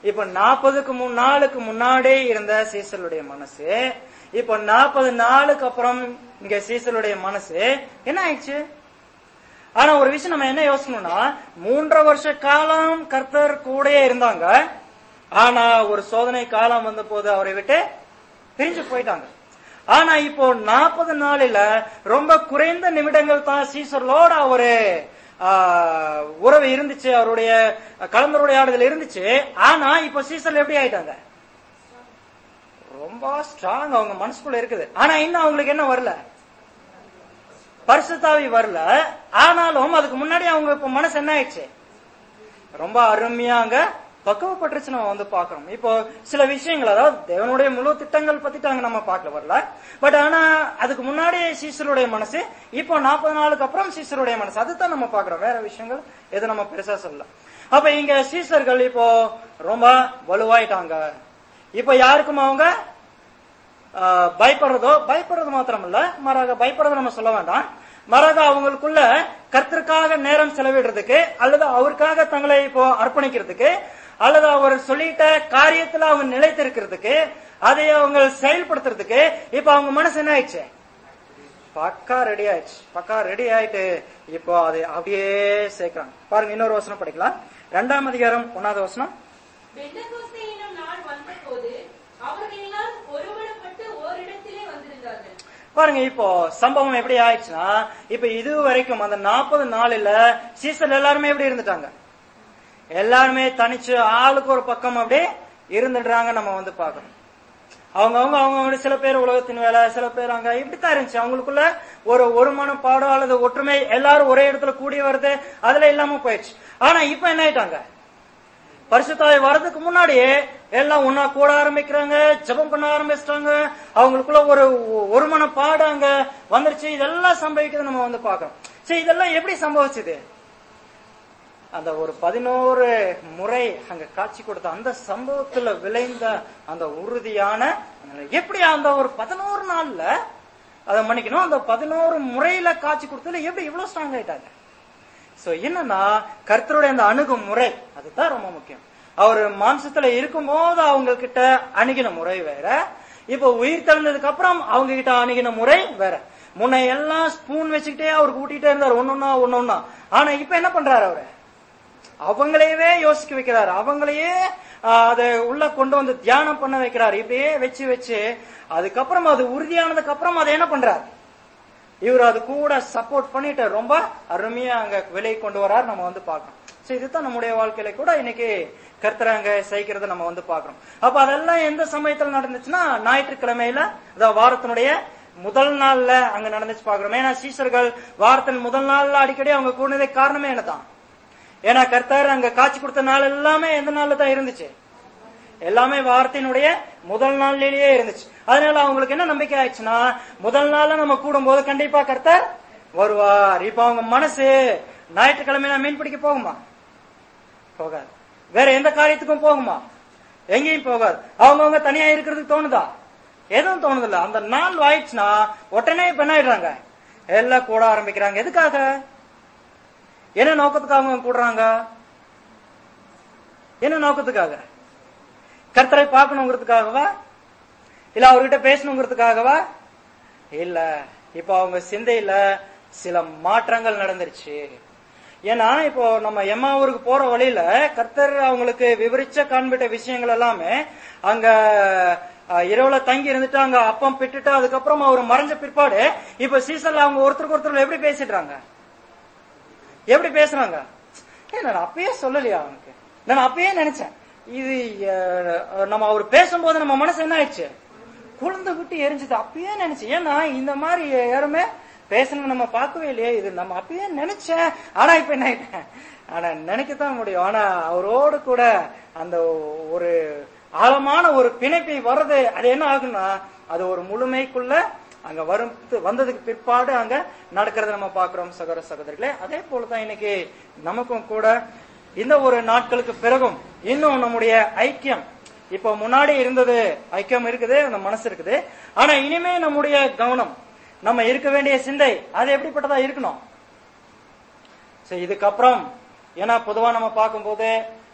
இப்ப நாற்பதுக்கு முன் நாளுக்கு முன்னாடி இருந்த சீசலுடைய மனசு இப்ப நாற்பது நாளுக்கு அப்புறம் இங்க சீசலுடைய மனசு என்ன ஆயிடுச்சு ஆனா ஒரு விஷயம் நம்ம என்ன யோசிக்கணும்னா மூன்றரை வருஷ காலம் கர்த்தர் கூடயே இருந்தாங்க ஆனா ஒரு சோதனை காலம் வந்த போது அவரை விட்டு பிரிஞ்சு போயிட்டாங்க ஆனா இப்போ நாற்பது நாளில ரொம்ப குறைந்த நிமிடங்கள் தான் சீசர்களோட அவரு ஆஹ், உறவு இருந்துச்சு அவருடைய கலந்துரையாடுதல் இருந்துச்சு ஆனா இப்போ சீசர் எப்படி ஆயிட்டாங்க ரொம்ப ஸ்ட்ராங் அவங்க மனசுக்குள்ள இருக்குது ஆனா இன்னும் அவங்களுக்கு என்ன வரல பரிசுத்தாவி வரல ஆனாலும் அதுக்கு முன்னாடி அவங்க இப்ப மனசு என்ன ஆயிடுச்சு ரொம்ப அருமையா அங்க பக்குவப்பட்டுருச்சு நம்ம வந்து பாக்குறோம் இப்போ சில விஷயங்கள் அதாவது தேவனுடைய முழு திட்டங்கள் பத்தி தாங்க நம்ம பார்க்கல வரல பட் ஆனா அதுக்கு முன்னாடி சீசருடைய மனசு இப்போ நாற்பது நாளுக்கு அப்புறம் சீசருடைய மனசு அதுதான் நம்ம பாக்குறோம் வேற விஷயங்கள் எது நம்ம பெருசா சொல்லல அப்ப இங்க சீசர்கள் இப்போ ரொம்ப வலுவாயிட்டாங்க இப்ப யாருக்கும் அவங்க ஆஹ், பயப்படுறதோ பயப்படுறது மாத்திரம் இல்ல மாறாக பயப்படுறத நம்ம சொல்ல வேண்டாம் மாறாக அவங்களுக்குள்ள கர்த்தருக்காக நேரம் செலவிடுறதுக்கு அல்லது அவருக்காக தங்களை இப்போ அர்ப்பணிக்கிறதுக்கு அல்லது அவர் சொல்லிட்ட காரியத்துல அவங்க நிலைத்திருக்கிறதுக்கு அதை அவங்க செயல்படுத்துறதுக்கு இப்ப அவங்க மனசு என்ன ஆயிடுச்சு பக்கா ரெடி ஆயிடுச்சு பக்கா ரெடி ஆயிட்டு இப்போ அது அப்படியே சேர்க்கிறாங்க பாருங்க இன்னொரு வசனம் படிக்கலாம் ரெண்டாம் அதிகாரம் ஒன்னாவது வசனம் பெந்தகோஸ்தே என்னும் நாள் வந்தபோது அவர்கள் எல்லாரும் ஒருமனப்பட்டு ஓரிடத்திலே வந்திருந்தார்கள் பாருங்க இப்போ சம்பவம் எப்படி ஆயிடுச்சுன்னா இப்ப இது வரைக்கும் அந்த நாற்பது நாளில சீசன் எல்லாருமே எப்படி இருந்துட்டாங்க எல்லாருமே தனிச்சு ஆளுக்கு ஒரு பக்கம் அப்படியே இருந்துடுறாங்க நம்ம வந்து பாக்கணும் அவங்க அவங்க அவங்க சில பேர் உலகத்தின் வேலை சில பேர் அங்க இப்படித்தான் இருந்துச்சு அவங்களுக்குள்ள ஒரு ஒரு மனப்பாடோ அல்லது ஒற்றுமை எல்லாரும் ஒரே இடத்துல கூடி வருது அதுல இல்லாம போயிடுச்சு ஆனா இப்ப என்ன ஆயிட்டாங்க பரிசுத்தாய் வர்றதுக்கு முன்னாடியே எல்லாம் ஒன்னா கூட ஆரம்பிக்கிறாங்க ஜெபம் பண்ண ஆரம்பிச்சிட்டாங்க அவங்களுக்குள்ள ஒரு ஒரு மனப்பாடு அங்க வந்துருச்சு இதெல்லாம் சம்பவிக்கிறது நம்ம வந்து பாக்கிறோம் சரி இதெல்லாம் எப்படி சம்பவிச்சது அந்த ஒரு பதினோரு முறை அங்க காட்சி கொடுத்த அந்த சம்பவத்துல விளைந்த அந்த உறுதியான எப்படி அந்த ஒரு பதினோரு நாள்ல அதை மன்னிக்கணும் அந்த பதினோரு முறையில காட்சி கொடுத்ததுல எப்படி இவ்வளவு ஸ்ட்ராங் ஆயிட்டாங்க சோ என்னன்னா கர்த்தருடைய அந்த அணுகுமுறை அதுதான் ரொம்ப முக்கியம் அவர் மாம்சத்துல இருக்கும்போது அவங்க கிட்ட அணுகின முறை வேற இப்ப உயிர் தெழுந்ததுக்கு அப்புறம் அவங்க கிட்ட அணுகின முறை வேற முன்ன எல்லாம் ஸ்பூன் வச்சுக்கிட்டே அவர் கூட்டிட்டே இருந்தார் ஒன்னொன்னா ஒன்னொன்னா ஆனா இப்ப என்ன பண்றாரு அவரு அவங்களையவே யோசிக்க வைக்கிறாரு அவங்களையே ஆஹ், அதை உள்ள கொண்டு வந்து தியானம் பண்ண வைக்கிறாரு இப்படியே வச்சு வச்சு அதுக்கப்புறம் அது உறுதியானதுக்கு அப்புறம் அதை என்ன பண்றாரு இவர் அது கூட சப்போர்ட் பண்ணிட்டு ரொம்ப அருமையா அங்க விலை கொண்டு வரார் நம்ம வந்து பார்க்கணும் சோ இதுதான் நம்முடைய வாழ்க்கையில கூட இன்னைக்கு கர்த்தர் அங்க செய்கிறத நம்ம வந்து பார்க்கறோம் அப்ப அதெல்லாம் எந்த சமயத்துல நடந்துச்சுன்னா ஞாயிற்றுக்கிழமையில அதாவது வாரத்தினுடைய முதல் நாள்ல அங்க நடந்துச்சு பாக்குறோம் ஏன்னா சீசர்கள் வாரத்தின் முதல் நாள்ல அடிக்கடி அவங்க கூடினதுக்கு காரணமே என்னதான் ஏன்னா கர்த்தர் அங்க காட்சி கொடுத்த நாள் எல்லாமே எந்த நாள்ல தான் இருந்துச்சு எல்லாமே வார்த்தையினுடைய முதல் நாள்லயே இருந்துச்சு அதனால அவங்களுக்கு என்ன நம்பிக்கை ஆயிடுச்சுன்னா முதல் நாள்ல நம்ம கூடும்போது கண்டிப்பா கர்த்தர் வருவார் இப்ப அவங்க மனசு ஞாயிற்றுக்கிழமையில மீன் பிடிக்க போகுமா போகாது வேற எந்த காரியத்துக்கும் போகுமா எங்கேயும் போகாது அவங்கவங்க தனியா இருக்கிறதுக்கு தோணுதா எதுவும் தோணுதில்ல அந்த நாள் ஆயிடுச்சுன்னா உடனே இப்ப என்ன ஆயிடுறாங்க எல்லாம் கூட ஆரம்பிக்கிறாங்க எதுக்காக என்ன நோக்கத்துக்காக அவங்க கூடுறாங்க என்ன நோக்கத்துக்காக கர்த்தரை பார்க்கணுங்கிறதுக்காகவா இல்ல அவர்கிட்ட பேசணுங்கிறதுக்காகவா இல்ல இப்ப அவங்க சிந்தையில சில மாற்றங்கள் நடந்துருச்சு ஏன்னா இப்போ நம்ம எம்மா ஊருக்கு போற வழியில கர்த்தர் அவங்களுக்கு விவரிச்ச காண்பிட்ட விஷயங்கள் எல்லாமே அங்க அஹ், இரவுல தங்கி இருந்துட்டு அங்க அப்பம் பிட்டுட்டு அதுக்கப்புறம் அவர் மறைஞ்ச பிற்பாடு இப்ப சீசன்ல அவங்க ஒருத்தருக்கு ஒருத்தர் எப்படி பேசிடுறாங்க எப்படி பேசுறாங்க ஏய், நான் அப்பயே சொல்லலையா அவனுக்கு நான் அப்பயே நினைச்சேன் இது அஹ், நம்ம அவர் பேசும்போது நம்ம மனசு என்ன ஆயிடுச்சு குழந்தை விட்டு எரிஞ்சது அப்பயே நினைச்சேன் ஏன்னா இந்த மாதிரி யாருமே பேசணும் நம்ம பார்க்கவே இல்லையே இது நம்ம அப்பயே நினைச்சேன் ஆனா இப்ப என்ன ஆயிட்டேன் ஆனா நினைக்கத்தான் முடியும் ஆனா அவரோடு கூட அந்த ஒரு ஆழமான ஒரு பிணைப்பை வர்றது அது என்ன ஆகும்னா அது ஒரு முழுமைக்குள்ள அங்க வரும் வந்ததுக்கு பிற்பாடு அங்க நடக்கிறத நம்ம பாக்குறோம் சகோதர சகோதரிகளே அதே போலதான் இன்னைக்கு நமக்கும் கூட இந்த ஒரு நாட்களுக்கு பிறகும் இன்னும் நம்முடைய ஐக்கியம் இப்போ முன்னாடி இருந்தது ஐக்கியம் இருக்குது அந்த மனசு இருக்குது ஆனா இனிமே நம்முடைய கவனம் நம்ம இருக்க வேண்டிய சிந்தை அது எப்படிப்பட்டதா இருக்கணும் சரி இதுக்கப்புறம் ஏன்னா பொதுவா நம்ம பார்க்கும்போது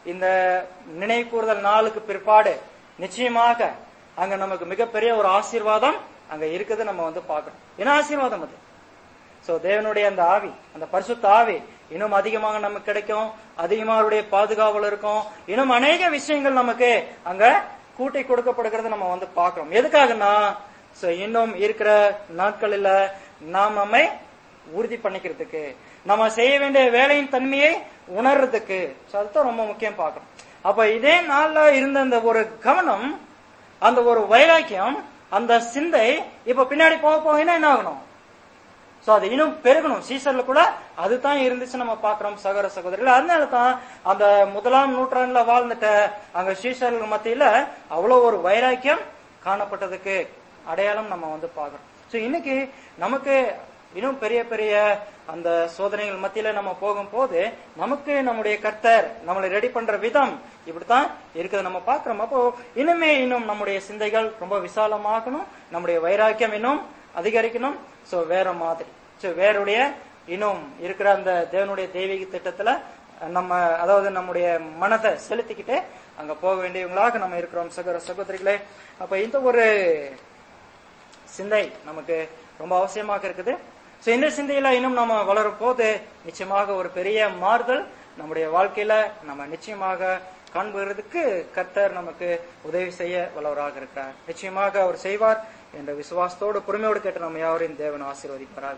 இந்த நினைவு கூறுதல் நாளுக்கு பிற்பாடு நிச்சயமாக அங்க நமக்கு மிகப்பெரிய ஒரு ஆசீர்வாதம் அங்க இருக்குது நம்ம வந்து பார்க்கணும் என்ன ஆசீர்வாதம் அது சோ தேவனுடைய அந்த ஆவி அந்த பரிசுத்த ஆவி இன்னும் அதிகமாக நமக்கு கிடைக்கும் அதிகமாக அவருடைய பாதுகாவல் இருக்கும் இன்னும் அநேக விஷயங்கள் நமக்கு அங்க கூட்டி கொடுக்கப்படுகிறது நம்ம வந்து பார்க்கிறோம் எதுக்காகனா சோ இன்னும் இருக்கிற நாட்களில் நாம் நம்மை உறுதி பண்ணிக்கிறதுக்கு நம்ம செய்ய வேண்டிய வேலையின் தன்மையை உணர்றதுக்கு சோ அதுதான் ரொம்ப முக்கியம் பார்க்கணும் அப்ப இதே நாள்ல இருந்த அந்த ஒரு கவனம் அந்த ஒரு வைராக்கியம் அந்த சிந்தை இப்ப பின்னாடி போக போக என்ன ஆகணும் சோ அது இன்னும் பெருகணும் சீசர்ல கூட அதுதான் இருந்துச்சு நம்ம பாக்குறோம் சகோதர சகோதரிகள் அதனால தான் அந்த முதலாம் நூற்றாண்டுல வாழ்ந்துட்ட அங்க சீசர்கள் மத்தியில அவ்வளவு ஒரு வைராக்கியம் காணப்பட்டதுக்கு அடையாளம் நம்ம வந்து பாக்குறோம் சோ இன்னைக்கு நமக்கு இன்னும் பெரிய பெரிய அந்த சோதனைகள் மத்தியில நம்ம போகும்போது நமக்கு நம்முடைய கர்த்தர் நம்மளை ரெடி பண்ற விதம் இப்படித்தான் இருக்குது நம்ம பாக்குறோம் அப்போ இனிமே இன்னும் நம்முடைய சிந்தைகள் ரொம்ப விசாலமாகணும் நம்முடைய வைராக்கியம் இன்னும் அதிகரிக்கணும் சோ வேற மாதிரி சோ வேறுடைய இன்னும் இருக்கிற அந்த தேவனுடைய தெய்வீக திட்டத்துல நம்ம அதாவது நம்முடைய மனதை செலுத்திக்கிட்டு அங்க போக வேண்டியவங்களாக நம்ம இருக்கிறோம் சகோதர சகோதரிகளே அப்ப இந்த ஒரு சிந்தை நமக்கு ரொம்ப அவசியமாக இருக்குது சோ இந்த சிந்தையில இன்னும் நம்ம வளரும் போது நிச்சயமாக ஒரு பெரிய மாறுதல் நம்முடைய வாழ்க்கையில நம்ம நிச்சயமாக காண்புகிறதுக்கு கர்த்தர் நமக்கு உதவி செய்ய வல்லவராக இருக்கிறார் நிச்சயமாக அவர் செய்வார் என்ற விசுவாசத்தோடு பொறுமையோடு கேட்டு நம்ம யாவரையும் தேவன் ஆசீர்வதிப்பாராக